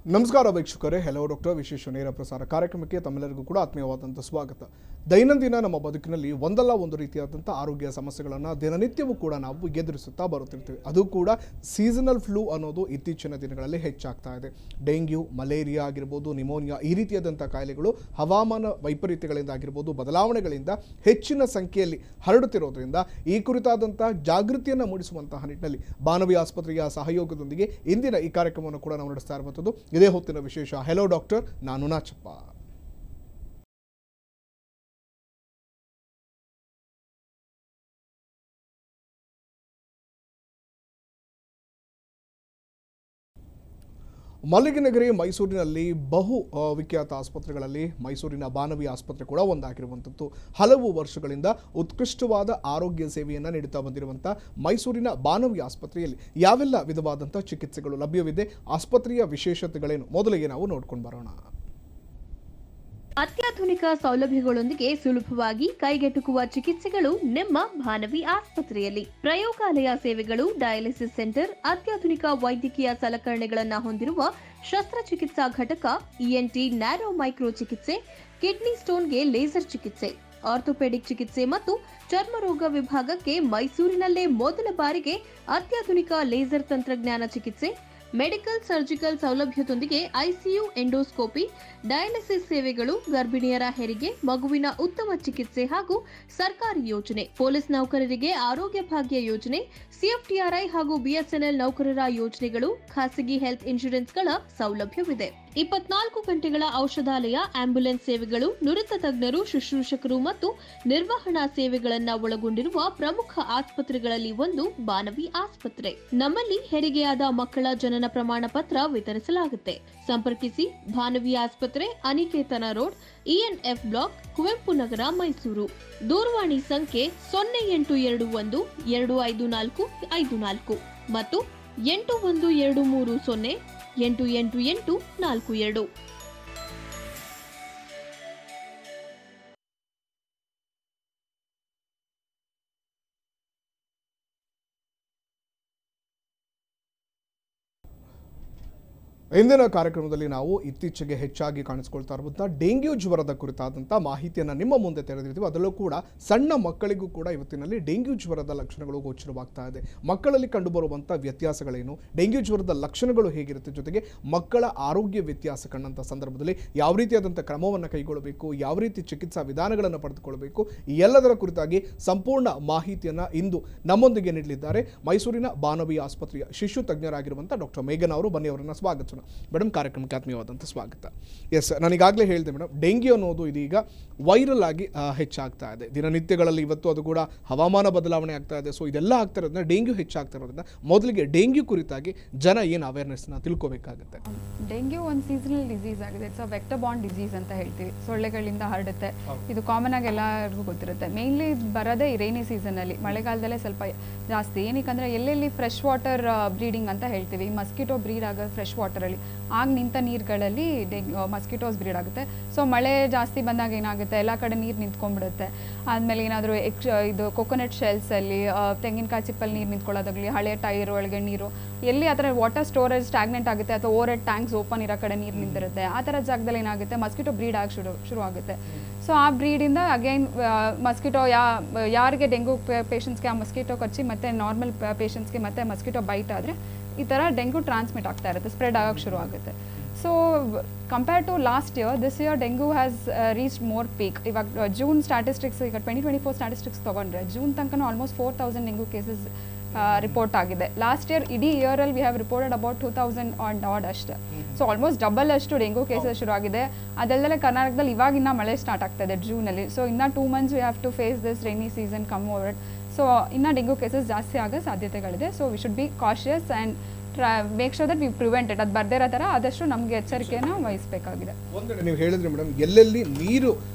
ನಮಸ್ಕಾರ ವೀಕ್ಷಕರೇ hello doctor ವಿಶೇಷ ನೇರ ಪ್ರಸಾರ ಕಾರ್ಯಕ್ರಮಕ್ಕೆ ತಮ್ಮೆಲ್ಲರಿಗೂ ಕೂಡ ಆತ್ಮೀಯವಾದಂಥ ಸ್ವಾಗತ ದೈನಂದಿನ ನಮ್ಮ ಬದುಕಿನಲ್ಲಿ ಒಂದಲ್ಲ ಒಂದು ರೀತಿಯಾದಂಥ ಆರೋಗ್ಯ ಸಮಸ್ಯೆಗಳನ್ನು ದಿನನಿತ್ಯವೂ ಕೂಡ ನಾವು ಎದುರಿಸುತ್ತಾ ಬರುತ್ತಿರ್ತೀವಿ ಅದು ಕೂಡ ಸೀಸನಲ್ ಫ್ಲೂ ಅನ್ನೋದು ಇತ್ತೀಚಿನ ದಿನಗಳಲ್ಲಿ ಹೆಚ್ಚಾಗ್ತಾ ಇದೆ ಡೆಂಗ್ಯೂ ಮಲೇರಿಯಾ ಆಗಿರ್ಬೋದು ನಿಮೋನಿಯಾ ಈ ರೀತಿಯಾದಂಥ ಕಾಯಿಲೆಗಳು ಹವಾಮಾನ ವೈಪರೀತ್ಯಗಳಿಂದ ಆಗಿರ್ಬೋದು ಬದಲಾವಣೆಗಳಿಂದ ಹೆಚ್ಚಿನ ಸಂಖ್ಯೆಯಲ್ಲಿ ಹರಡುತ್ತಿರೋದ್ರಿಂದ ಈ ಕುರಿತಾದಂಥ ಜಾಗೃತಿಯನ್ನು ಮೂಡಿಸುವಂತಹ ನಿಟ್ಟಿನಲ್ಲಿ ಬಾನವಿ ಆಸ್ಪತ್ರೆಯ ಸಹಯೋಗದೊಂದಿಗೆ ಇಂದಿನ ಈ ಕಾರ್ಯಕ್ರಮವನ್ನು ಕೂಡ ನಾವು ನಡೆಸ್ತಾ ಇರುವಂಥದ್ದು ಇದೇ ಹೊತ್ತಿನ ವಿಶೇಷ ಹೆಲೋ ಡಾಕ್ಟರ್ ನಾನು ನಾಚಪ್ಪ ಮಲ್ಲಿಗೆನಗರಿ ಮೈಸೂರಿನಲ್ಲಿ ಬಹು ಆ, ವಿಖ್ಯಾತ ಆಸ್ಪತ್ರೆಗಳಲ್ಲಿ ಮೈಸೂರಿನ ಬಾನವಿ ಆಸ್ಪತ್ರೆ ಕೂಡ ಒಂದಾಗಿರುವಂಥದ್ದು ಹಲವು ವರ್ಷಗಳಿಂದ ಉತ್ಕೃಷ್ಟವಾದ ಆರೋಗ್ಯ ಸೇವೆಯನ್ನು ನೀಡುತ್ತಾ ಬಂದಿರುವಂಥ ಮೈಸೂರಿನ ಬಾನವಿ ಆಸ್ಪತ್ರೆಯಲ್ಲಿ ಯಾವೆಲ್ಲ ವಿಧವಾದಂಥ ಚಿಕಿತ್ಸೆಗಳು ಲಭ್ಯವಿದೆ ಆಸ್ಪತ್ರೆಯ ವಿಶೇಷತೆಗಳೇನು ಮೊದಲಿಗೆ ನಾವು ನೋಡ್ಕೊಂಡು ಬರೋಣ ಅತ್ಯಾಧುನಿಕ ಸೌಲಭ್ಯಗಳೊಂದಿಗೆ ಸುಲಭವಾಗಿ ಕೈಗೆಟುಕುವ ಚಿಕಿತ್ಸೆಗಳು ನಿಮ್ಮ ಭಾನವಿ ಆಸ್ಪತ್ರೆಯಲ್ಲಿ ಪ್ರಯೋಗಾಲಯ ಸೇವೆಗಳು ಡಯಾಲಿಸಿಸ್ ಸೆಂಟರ್ ಅತ್ಯಾಧುನಿಕ ವೈದ್ಯಕೀಯ ಸಲಕರಣೆಗಳನ್ನು ಹೊಂದಿರುವ ಶಸ್ತ್ರಚಿಕಿತ್ಸಾ ಘಟಕ ಇಎನ್ಟಿ ನ್ಯಾರೋ ಮೈಕ್ರೋ ಚಿಕಿತ್ಸೆ ಕಿಡ್ನಿ ಸ್ಟೋನ್ಗೆ ಲೇಸರ್ ಚಿಕಿತ್ಸೆ ಆರ್ಥೋಪೆಡಿಕ್ ಚಿಕಿತ್ಸೆ ಮತ್ತು ಚರ್ಮರೋಗ ವಿಭಾಗಕ್ಕೆ ಮೈಸೂರಿನಲ್ಲೇ ಮೊದಲ ಬಾರಿಗೆ ಅತ್ಯಾಧುನಿಕ ಲೇಸರ್ ತಂತ್ರಜ್ಞಾನ ಚಿಕಿತ್ಸೆ ಮೆಡಿಕಲ್ ಸರ್ಜಿಕಲ್ ಸೌಲಭ್ಯದೊಂದಿಗೆ ಐಸಿಯು ಎಂಡೋಸ್ಕೋಪಿ ಡಯಾಲಿಸಿಸ್ ಸೇವೆಗಳು ಗರ್ಭಿಣಿಯರ ಹೆರಿಗೆ ಮಗುವಿನ ಉತ್ತಮ ಚಿಕಿತ್ಸೆ ಹಾಗೂ ಸರ್ಕಾರಿ ಯೋಜನೆ ಪೊಲೀಸ್ ನೌಕರರಿಗೆ ಆರೋಗ್ಯ ಭಾಗ್ಯ ಯೋಜನೆ ಸಿಎಫ್ಟಿಆರ್ಐ ಹಾಗೂ ಬಿಎಸ್ಎನ್ಎಲ್ ನೌಕರರ ಯೋಜನೆಗಳು ಖಾಸಗಿ ಹೆಲ್ತ್ ಇನ್ಶೂರೆನ್ಸ್ಗಳ ಸೌಲಭ್ಯವಿದೆ ಇಪ್ಪತ್ನಾಲ್ಕು ಗಂಟೆಗಳ ಔಷಧಾಲಯ ಆಂಬ್ಯುಲೆನ್ಸ್ ಸೇವೆಗಳು ನುರಿತ ತಜ್ಞರು ಶುಶ್ರೂಷಕರು ಮತ್ತು ನಿರ್ವಹಣಾ ಸೇವೆಗಳನ್ನ ಒಳಗೊಂಡಿರುವ ಪ್ರಮುಖ ಆಸ್ಪತ್ರೆಗಳಲ್ಲಿ ಒಂದು ಬಾನವಿ ಆಸ್ಪತ್ರೆ ನಮ್ಮಲ್ಲಿ ಹೆರಿಗೆಯಾದ ಮಕ್ಕಳ ಜನನ ಪ್ರಮಾಣ ಪತ್ರ ವಿತರಿಸಲಾಗುತ್ತೆ ಸಂಪರ್ಕಿಸಿ ಭಾನವಿ ಆಸ್ಪತ್ರೆ Aniketana road ENF block Kuvempu Nagara Mysuru ದೂರವಾಣಿ ಸಂಖ್ಯೆ ಸೊನ್ನೆ ಎಂಟು ಎರಡು ಒಂದು ಎರಡು ಐದು ನಾಲ್ಕು ಐದು ನಾಲ್ಕು ಮತ್ತು ಎಂಟು ಒಂದು ಎರಡು ಮೂರು ಸೊನ್ನೆ ಎಂಟು ಎಂಟು ಎಂಟು ನಾಲ್ಕು ಎರಡು ಇಂದಿನ ಕಾರ್ಯಕ್ರಮದಲ್ಲಿ ನಾವು ಇತ್ತೀಚೆಗೆ ಹೆಚ್ಚಾಗಿ ಕಾಣಿಸ್ಕೊಳ್ತಾ ಇರುವಂಥ ಡೆಂಗ್ಯೂ ಜ್ವರದ ಕುರಿತಾದಂಥ ಮಾಹಿತಿಯನ್ನು ನಿಮ್ಮ ಮುಂದೆ ತೆರೆದಿರ್ತೀವಿ ಅದರಲ್ಲೂ ಕೂಡ ಸಣ್ಣ ಮಕ್ಕಳಿಗೂ ಕೂಡ ಇವತ್ತಿನಲ್ಲಿ ಡೆಂಗ್ಯೂ ಜ್ವರದ ಲಕ್ಷಣಗಳು ಗೋಚರವಾಗ್ತಾ ಇದೆ ಮಕ್ಕಳಲ್ಲಿ ಕಂಡುಬರುವಂಥ ವ್ಯತ್ಯಾಸಗಳೇನು ಡೆಂಗ್ಯೂ ಜ್ವರದ ಲಕ್ಷಣಗಳು ಹೇಗಿರುತ್ತೆ ಜೊತೆಗೆ ಮಕ್ಕಳ ಆರೋಗ್ಯ ವ್ಯತ್ಯಾಸ ಕಂಡಂಥ ಸಂದರ್ಭದಲ್ಲಿ ಯಾವ ರೀತಿಯಾದಂಥ ಕ್ರಮವನ್ನು ಕೈಗೊಳ್ಳಬೇಕು ಯಾವ ರೀತಿ ಚಿಕಿತ್ಸಾ ವಿಧಾನಗಳನ್ನು ಪಡೆದುಕೊಳ್ಳಬೇಕು ಈ ಎಲ್ಲದರ ಕುರಿತಾಗಿ ಸಂಪೂರ್ಣ ಮಾಹಿತಿಯನ್ನು ಇಂದು ನಮ್ಮೊಂದಿಗೆ ನೀಡಲಿದ್ದಾರೆ ಮೈಸೂರಿನ ಬಾನವಿ ಆಸ್ಪತ್ರೆಯ ಶಿಶು ತಜ್ಞರಾಗಿರುವಂಥ ಡಾಕ್ಟರ್ ಮೇಘನ್ ಅವರು ಬನ್ನಿ ಅವರನ್ನು ಸ್ವಾಗತಿಸೋಣ ಮೇಡಮ್ ಕಾರ್ಯಕ್ರಮಕ್ಕೆ ಆತ್ಮೀಯವಾದಂಥ ಸ್ವಾಗತ ಎಸ್ ನಾನೀಗಾಗಲೇ ಹೇಳಿದೆ ಮೇಡಮ್ ಡೆಂಗ್ಯೂ ಅನ್ನೋದು ಇದೀಗ ವೈರಲ್ ಆಗಿ ಆ, ಹೆಚ್ಚಾಗ್ತಾ ಇದೆ ದಿನನಿತ್ಯಗಳಲ್ಲಿ ಇವತ್ತು ಅದು ಕೂಡ ಹವಾಮಾನ ಬದಲಾವಣೆ ಆಗ್ತಾ ಇದೆ ಸೊ ಇದೆಲ್ಲ ಆಗ್ತಾ ಇರೋದ್ರಿಂದ ಡೆಂಗ್ಯೂ ಹೆಚ್ಚಾಗ್ತಾ ಇರೋದ್ರಿಂದ ಮೊದಲಿಗೆ ಡೆಂಗ್ಯೂ ಕುರಿತಾಗಿ ಜನ ಏನು ಅವೇರ್ನೆಸ್ನ ತಿಳ್ಕೊಬೇಕಾಗುತ್ತೆ ಡೆಂಗ್ಯೂ ಒಂದು ಸೀಸನಲ್ ಡಿಸೀಸ್ ಆಗಿದೆ ಇಟ್ಸ್ ಅ ವೆಕ್ಟರ್ ಬಾಂಡ್ ಡಿಸೀಸ್ ಅಂತ ಹೇಳ್ತೀವಿ ಸೊಳ್ಳೆಗಳಿಂದ ಹರಡುತ್ತೆ ಇದು ಕಾಮನ್ ಆಗಿ ಎಲ್ಲರಿಗೂ ಗೊತ್ತಿರುತ್ತೆ ಮೇನ್ಲಿ ಬರೋದೇ ಈ ರೈನಿ ಸೀಸನಲ್ಲಿ ಮಳೆಗಾಲದಲ್ಲೇ ಸ್ವಲ್ಪ ಜಾಸ್ತಿ ಏನಕ್ಕಂದ್ರೆ ಎಲ್ಲೆಲ್ಲಿ ಫ್ರೆಶ್ ವಾಟರ್ ಬ್ರೀಡಿಂಗ್ ಅಂತ ಹೇಳ್ತೀವಿ ಮಸ್ಕಿಟೋ ಬ್ರೀಡ್ ಆಗೋದು ಫ್ರೆಶ್ ವಾಟರಲ್ಲಿ ಆಗ ನಿಂತ ನೀರುಗಳಲ್ಲಿ ಡೆಂಗ್ ಮಸ್ಕಿಟೋಸ್ ಬ್ರೀಡ್ ಆಗುತ್ತೆ ಸೊ ಮಳೆ ಜಾಸ್ತಿ ಬಂದಾಗ ಏನಾಗುತ್ತೆ ಎಲ್ಲ ಕಡೆ ನೀರು ನಿಂತ್ಕೊಂಡ್ಬಿಡುತ್ತೆ ಆದಮೇಲೆ ಏನಾದರೂ ಎಕ್ಸ್ ಇದು ಕೊಕೊನಟ್ ಶೆಲ್ಸಲ್ಲಿ ತೆಂಗಿನಕಾಯಿ ಚಿಪ್ಪಲ್ಲಿ ನೀರು ನಿಂತ್ಕೊಳ್ಳೋದಾಗಲಿ ಹಳೆ ಟೈರ್ ಒಳಗೆ ನೀರು ಎಲ್ಲಿ ಆ ಥರ ವಾಟರ್ ಸ್ಟೋರೇಜ್ ಸ್ಟಾಗ್ನೆಂಟ್ ಆಗುತ್ತೆ ಅಥವಾ ಓವರ್ ಹೆಡ್ ಟ್ಯಾಂಕ್ಸ್ ಓಪನ್ ಇರೋ ಕಡೆ ನೀರು ನಿಂತಿರುತ್ತೆ ಆ ಥರ ಜಾಗದಲ್ಲಿ ಏನಾಗುತ್ತೆ ಮಸ್ಕಿಟೋ ಬ್ರೀಡ್ ಆಗಿ ಶುರು ಶುರು ಆಗುತ್ತೆ ಸೊ ಆ ಬ್ರೀಡಿಂದ ಅಗೈನ್ ಮಸ್ಕಿಟೋ ಯಾ ಯಾರಿಗೆ ಡೆಂಗು ಪೇಷಂಟ್ಸ್ಗೆ ಆ ಮಸ್ಕಿಟೋ ಕಚ್ಚಿ ಮತ್ತು ನಾರ್ಮಲ್ ಪೇಷಂಟ್ಸ್ಗೆ ಮತ್ತೆ ಮಸ್ಕಿಟೋ ಬೈಟ್ ಆದರೆ ಈ ಥರ ಡೆಂಗು ಟ್ರಾನ್ಸ್ಮಿಟ್ ಆಗ್ತಾ ಇರುತ್ತೆ ಸ್ಪ್ರೆಡ್ ಆಗೋಕ್ಕೆ ಶುರು ಆಗುತ್ತೆ so compare to last year this year dengue has reach more peak ಇವಾಗ ಜೂನ್ ಸ್ಟ್ಯಾಟಿಸ್ಟಿಕ್ಸ್ ಈಗ ಟ್ವೆಂಟಿ ಟ್ವೆಂಟಿ ಫೋರ್ ಸ್ಟ್ಯಾಟಿಸ್ಟಿಕ್ಸ್ ತೊಗೊಂಡ್ರೆ ಜೂನ್ ತನಕ almost four thousand dengue cases report ಆಗಿದೆ ಲಾಸ್ಟ್ ಇಯರ್ ಇಡೀ ಇಯರಲ್ಲಿ we have reported about two thousand and odd ಅಷ್ಟೇ so almost double ಅಷ್ಟು dengue cases ಶುರು ಆಗಿದೆ ಅದಲ್ಲದೆ ಕರ್ನಾಟಕದಲ್ಲಿ ಇವಾಗಿನ್ನ ಮಳೆ ಸ್ಟಾರ್ಟ್ ಆಗ್ತಾ ಇದೆ ಜೂನಲ್ಲಿ ಸೊ ಇನ್ನು two months we have to face this rainy season come over so ಇನ್ನು ಡೆಂಗು ಕೇಸಸ್ ಜಾಸ್ತಿ ಆಗೋ ಸಾಧ್ಯತೆಗಳಿದೆ so we should be cautious and ಟ್ರಾ make sure that we prevent it ಅದು ಬರ್ದಿರೋ ಥರ ಆದಷ್ಟು ನಮಗೆ ಎಚ್ಚರಿಕೆಯನ್ನು ವಹಿಸಬೇಕಾಗಿದೆ ಒಂದೆಡೆ ನೀವು ಹೇಳಿದ್ರಿ ಮೇಡಮ್ ಎಲ್ಲೆಲ್ಲಿ ನೀರು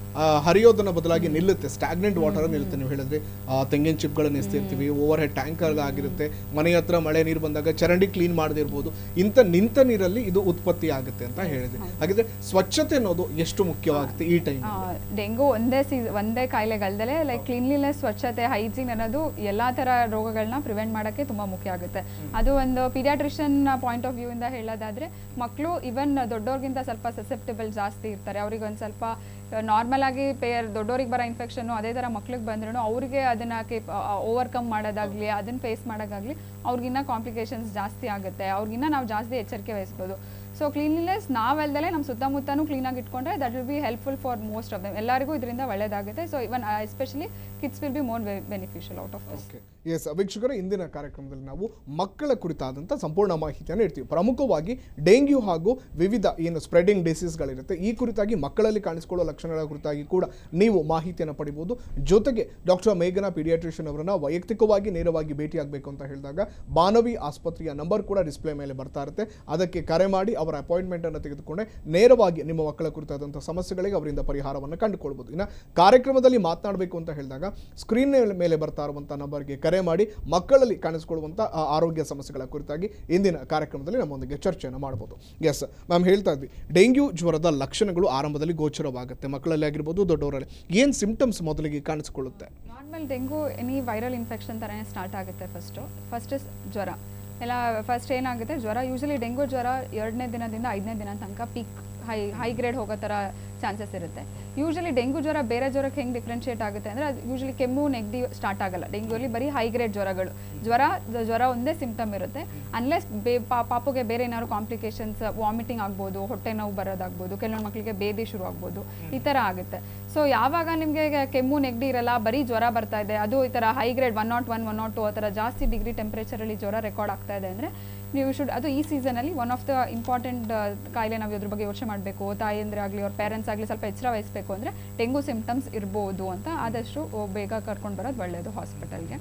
ಆ, ಹರಿಯೋದನ್ನ ಬದಲಾಗಿ ನಿಲ್ಲುತ್ತೆ ಸ್ಟಾಗ್ನೆಂಟ್ ವಾಟರ್ ನಿಲ್ಲುತ್ತೆ ನೀವು ಹೇಳಿದ್ರೆ ಆ, ತೆಂಗಿನ ಚಿಪ್ಗಳನ್ನ ಎಸ್ತಿರ್ತೀವಿ ಓವರ್ ಹೆಡ್ ಟ್ಯಾಂಕರ್ ಆಗಿರುತ್ತೆ ಮನೆ ಹತ್ರ ಮಳೆ ನೀರು ಬಂದಾಗ ಚರಂಡಿ ಕ್ಲೀನ್ ಮಾಡದೇ ಇರ್ಬೋದು ಇಂಥ ನಿಂತ ನೀರಲ್ಲಿ ಇದು ಉತ್ಪತ್ತಿ ಆಗುತ್ತೆ ಅಂತ ಹೇಳಿದ್ರೆ ಹಾಗಿದ್ರೆ ಸ್ವಚ್ಛತೆ ಅನ್ನೋದು ಎಷ್ಟು ಮುಖ್ಯವಾಗುತ್ತೆ ಈ ಟೈಮ್ ಆ, ಡೆಂಗು ಒಂದೇ ಸೀಸ್ ಒಂದೇ ಕಾಯಿಲೆಗಲ್ದಲೆ ಲೈಕ್ ಕ್ಲೀನ್ಲಿನೆಸ್ ಸ್ವಚ್ಛತೆ ಹೈಜೀನ್ ಅನ್ನೋದು ಎಲ್ಲಾ ತರ ರೋಗಗಳನ್ನ ಪ್ರಿವೆಂಟ್ ಮಾಡೋಕ್ಕೆ ತುಂಬಾ ಮುಖ್ಯ ಆಗುತ್ತೆ ಅದು ಒಂದು ಪೀಡಿಯಾಟ್ರಿಷಿಯನ್ ಪಾಯಿಂಟ್ ಆಫ್ ವ್ಯೂ ಇಂದ ಹೇಳೋದಾದ್ರೆ ಮಕ್ಕಳು ಇವನ್ ದೊಡ್ಡವ್ರಿಗಿಂತ ಸ್ವಲ್ಪ ಸಸೆಪ್ಟಬಲ್ ಜಾಸ್ತಿ ಇರ್ತಾರೆ ಅವ್ರಿಗೆ ಒಂದು ಸ್ವಲ್ಪ ನಾರ್ಮಲ್ ಆಗಿ ಪೇರ್ ದೊಡ್ಡವ್ರಿಗೆ ಬರೋ ಇನ್ಫೆಕ್ಷನ್ ಅದೇ ಥರ ಮಕ್ಳಿಗೆ ಬಂದ್ರೂ ಅವ್ರಿಗೆ ಅದನ್ನ ಓವರ್ಕಮ್ ಮಾಡೋದಾಗ್ಲಿ ಅದನ್ನ ಫೇಸ್ ಮಾಡೋದಾಗ್ಲಿ ಅವ್ರಿಗಿನ್ನ ಕಾಂಪ್ಲಿಕೇಶನ್ಸ್ ಜಾಸ್ತಿ ಆಗುತ್ತೆ ಅವ್ರಿಗಿನ್ನ ನಾವು ಜಾಸ್ತಿ ಎಚ್ಚರಿಕೆ ವಹಿಸ್ಬೋದು ಸೊ ಕ್ಲೀನ್ಲಿನೆಸ್ ನಾವಲ್ದಲೆ ನಮ್ಮ ಸುತ್ತಮುತ್ತನೂ ಕ್ಲೀನಾಗಿ ಇಟ್ಕೊಂಡ್ರೆ that will be helpful for most of them ಎಲ್ಲರಿಗೂ ಇದರಿಂದ ಒಳ್ಳೇದಾಗುತ್ತೆ so even especially kids will be more beneficial out of this okay yes ವೀಕ್ಷಕರೇ ಇಂದಿನ ಕಾರ್ಯಕ್ರಮದಲ್ಲಿ ನಾವು ಮಕ್ಕಳ ಕುರಿತಾದಂಥ ಸಂಪೂರ್ಣ ಮಾಹಿತಿಯನ್ನು ಇಡ್ತೀವಿ ಪ್ರಮುಖವಾಗಿ ಡೆಂಗ್ಯೂ ಹಾಗೂ ವಿವಿಧ ಏನು ಸ್ಪ್ರೆಡಿಂಗ್ ಡಿಸೀಸ್ಗಳಿರುತ್ತೆ ಈ ಕುರಿತಾಗಿ ಮಕ್ಕಳಲ್ಲಿ ಕಾಣಿಸಿಕೊಳ್ಳುವ ಲಕ್ಷಣಗಳ ಕುರಿತಾಗಿ ಕೂಡ ನೀವು ಮಾಹಿತಿಯನ್ನು ಪಡಿಬೋದು ಜೊತೆಗೆ ಡಾಕ್ಟರ್ ಮೇಘನಾ ಪೀಡಿಯಾಟ್ರಿಷಿಯನ್ ಅವರನ್ನ ವೈಯಕ್ತಿಕವಾಗಿ ನೇರವಾಗಿ ಭೇಟಿಯಾಗಬೇಕು ಅಂತ ಹೇಳಿದಾಗ ಬಾನವಿ ಆಸ್ಪತ್ರೆಯ ನಂಬರ್ ಕೂಡ ಡಿಸ್ಪ್ಲೇ ಮೇಲೆ ಬರ್ತಾ ಇರುತ್ತೆ ಅದಕ್ಕೆ ಕರೆ ಮಾಡಿ ಅವರ ಅಪಾಯಿಂಟ್ಮೆಂಟನ್ನು ತೆಗೆದುಕೊಂಡೆ ನೇರವಾಗಿ ನಿಮ್ಮ ಮಕ್ಕಳ ಕುರಿತಾದಂಥ ಸಮಸ್ಯೆಗಳಿಗೆ ಅವರಿಂದ ಪರಿಹಾರವನ್ನು ಕಂಡುಕೊಳ್ಬೋದು ಇನ್ನು ಕಾರ್ಯಕ್ರಮದಲ್ಲಿ ಮಾತನಾಡಬೇಕು ಅಂತ ಹೇಳಿದಾಗ ಸ್ಕ್ರೀನ್ ಮೇಲೆ ಬರ್ತಾ ಇರುವಂಥ ನಂಬರ್ಗೆ ಕರೆ ಮಾಡಿ ಮಕ್ಕಳಲ್ಲಿ ಕಾಣಿಸಿಕೊಳ್ಳುವಂಥ ಆ ಆರೋಗ್ಯ ಸಮಸ್ಯೆಗಳ ಕುರಿತಾಗಿ ಇಂದಿನ ಕಾರ್ಯಕ್ರಮದಲ್ಲಿ ನಮ್ಮೊಂದಿಗೆ ಚರ್ಚೆಯನ್ನು ಮಾಡ್ಬೋದು ಎಸ್ ಮ್ಯಾಮ್ ಹೇಳ್ತಾ ಇದ್ವಿ ಡೆಂಗ್ಯೂ ಜ್ವರದ ಲಕ್ಷಣಗಳು ಆರಂಭದಲ್ಲಿ ಗೋಚರವಾಗುತ್ತೆ ಮಕ್ಕಳಲ್ಲಿ ಆಗಿರ್ಬೋದು ದೊಡ್ಡವರಲ್ಲಿ ಏನು ಸಿಂಪ್ಟಮ್ಸ್ ಮೊದಲಿಗೆ ಕಾಣಿಸಿಕೊಳ್ಳುತ್ತೆ normal dengue any viral infection ಥರನೇ ಸ್ಟಾರ್ಟ್ ಆಗುತ್ತೆ ಫಸ್ಟು ಫಸ್ಟ್ ಇಸ್ ಜ್ವರ ಎಲ್ಲ ಫಸ್ಟ್ ಏನಾಗುತ್ತೆ ಜ್ವರ ಯೂಶಲಿ ಡೆಂಗು ಜ್ವರ ಎರಡನೇ ದಿನದಿಂದ ಐದನೇ ದಿನ ತನಕ ಪೀಕ್ ಹೈ ಹೈ ಗ್ರೇಡ್ ಹೋಗೋ ಥರ ಚಾನ್ಸಸ್ ಇರುತ್ತೆ ಯೂಶಲಿ ಡೆಂಗು ಜ್ವರ ಬೇರೆ ಜ್ವರಕ್ಕೆ ಹೆಂಗೆ ಡಿಫ್ರೆನ್ಷಿಯೇಟ್ ಆಗುತ್ತೆ ಅಂದರೆ ಅದು ಯೂಶಲಿ ಕೆಮ್ಮು ನೆಗಡಿ ಸ್ಟಾರ್ಟ್ ಆಗಲ್ಲ ಡೆಂಗ್ಯೂಲಿ ಬರೀ ಹೈ ಗ್ರೇಡ್ ಜ್ವರಗಳು ಜ್ವರ ದ- ಜ್ವರ ಒಂದೇ ಸಿಂಪ್ಟಮ್ ಇರುತ್ತೆ ಅನ್ಲೆಸ್ ಬೇ ಪಾ- ಪಾಪುಗೆ ಬೇರೆ ಏನಾದ್ರು ಕಾಂಪ್ಲಿಕೇಶನ್ಸ್ ವಾಮಿಟಿಂಗ್ ಆಗ್ಬೋದು ಹೊಟ್ಟೆ ನೋವು ಬರೋದಾಗ್ಬೋದು ಕೆಲವೊಂದು ಮಕ್ಕಳಿಗೆ ಬೇದಿ ಶುರು ಆಗ್ಬೋದು ಈ ಥರ ಆಗುತ್ತೆ ಸೊ ಯಾವಾಗ ನಿಮಗೆ ಕೆಮ್ಮು ನೆಗಡಿ ಇರಲ್ಲ ಬರೀ ಜ್ವರ ಬರ್ತಾ ಇದೆ ಅದು ಈ ಥರ high grade one not one one not two ಆ ಥರ ಜಾಸ್ತಿ ಡಿಗ್ರಿ ಟೆಂಪ್ರೇಚರಲ್ಲಿ ಜ್ವರ ರೆಕಾರ್ಡ್ ಆಗ್ತಾ ಇದೆ ಅಂದರೆ ನೀವು ಶುಡ್ ಅದು ಈ ಸೀಸನಲ್ಲಿ ಒನ್ ಆಫ್ ದ ಇಂಪಾರ್ಟೆಂಟ್ ಕಾಯಿಲೆ ನಾವು ಇದ್ರ ಬಗ್ಗೆ ಯೋಚನೆ ಮಾಡಬೇಕು ತಾಯಂದ್ರೆ ಆಗಲಿ ಅವ್ರ ಪೇರೆಂಟ್ಸ್ ಆಗಲಿ ಸ್ವಲ್ಪ ಎಚ್ಚರ ವಹಿಸಬೇಕು ಅಂದರೆ ಡೆಂಗು ಸಿಂಪ್ಟಮ್ಸ್ ಇರ್ಬೋದು ಅಂತ ಆದಷ್ಟು ಓ, ಬೇಗ ಕರ್ಕೊಂಡು ಬರೋದು ಒಳ್ಳೆಯದು ಹಾಸ್ಪಿಟಲ್ಗೆ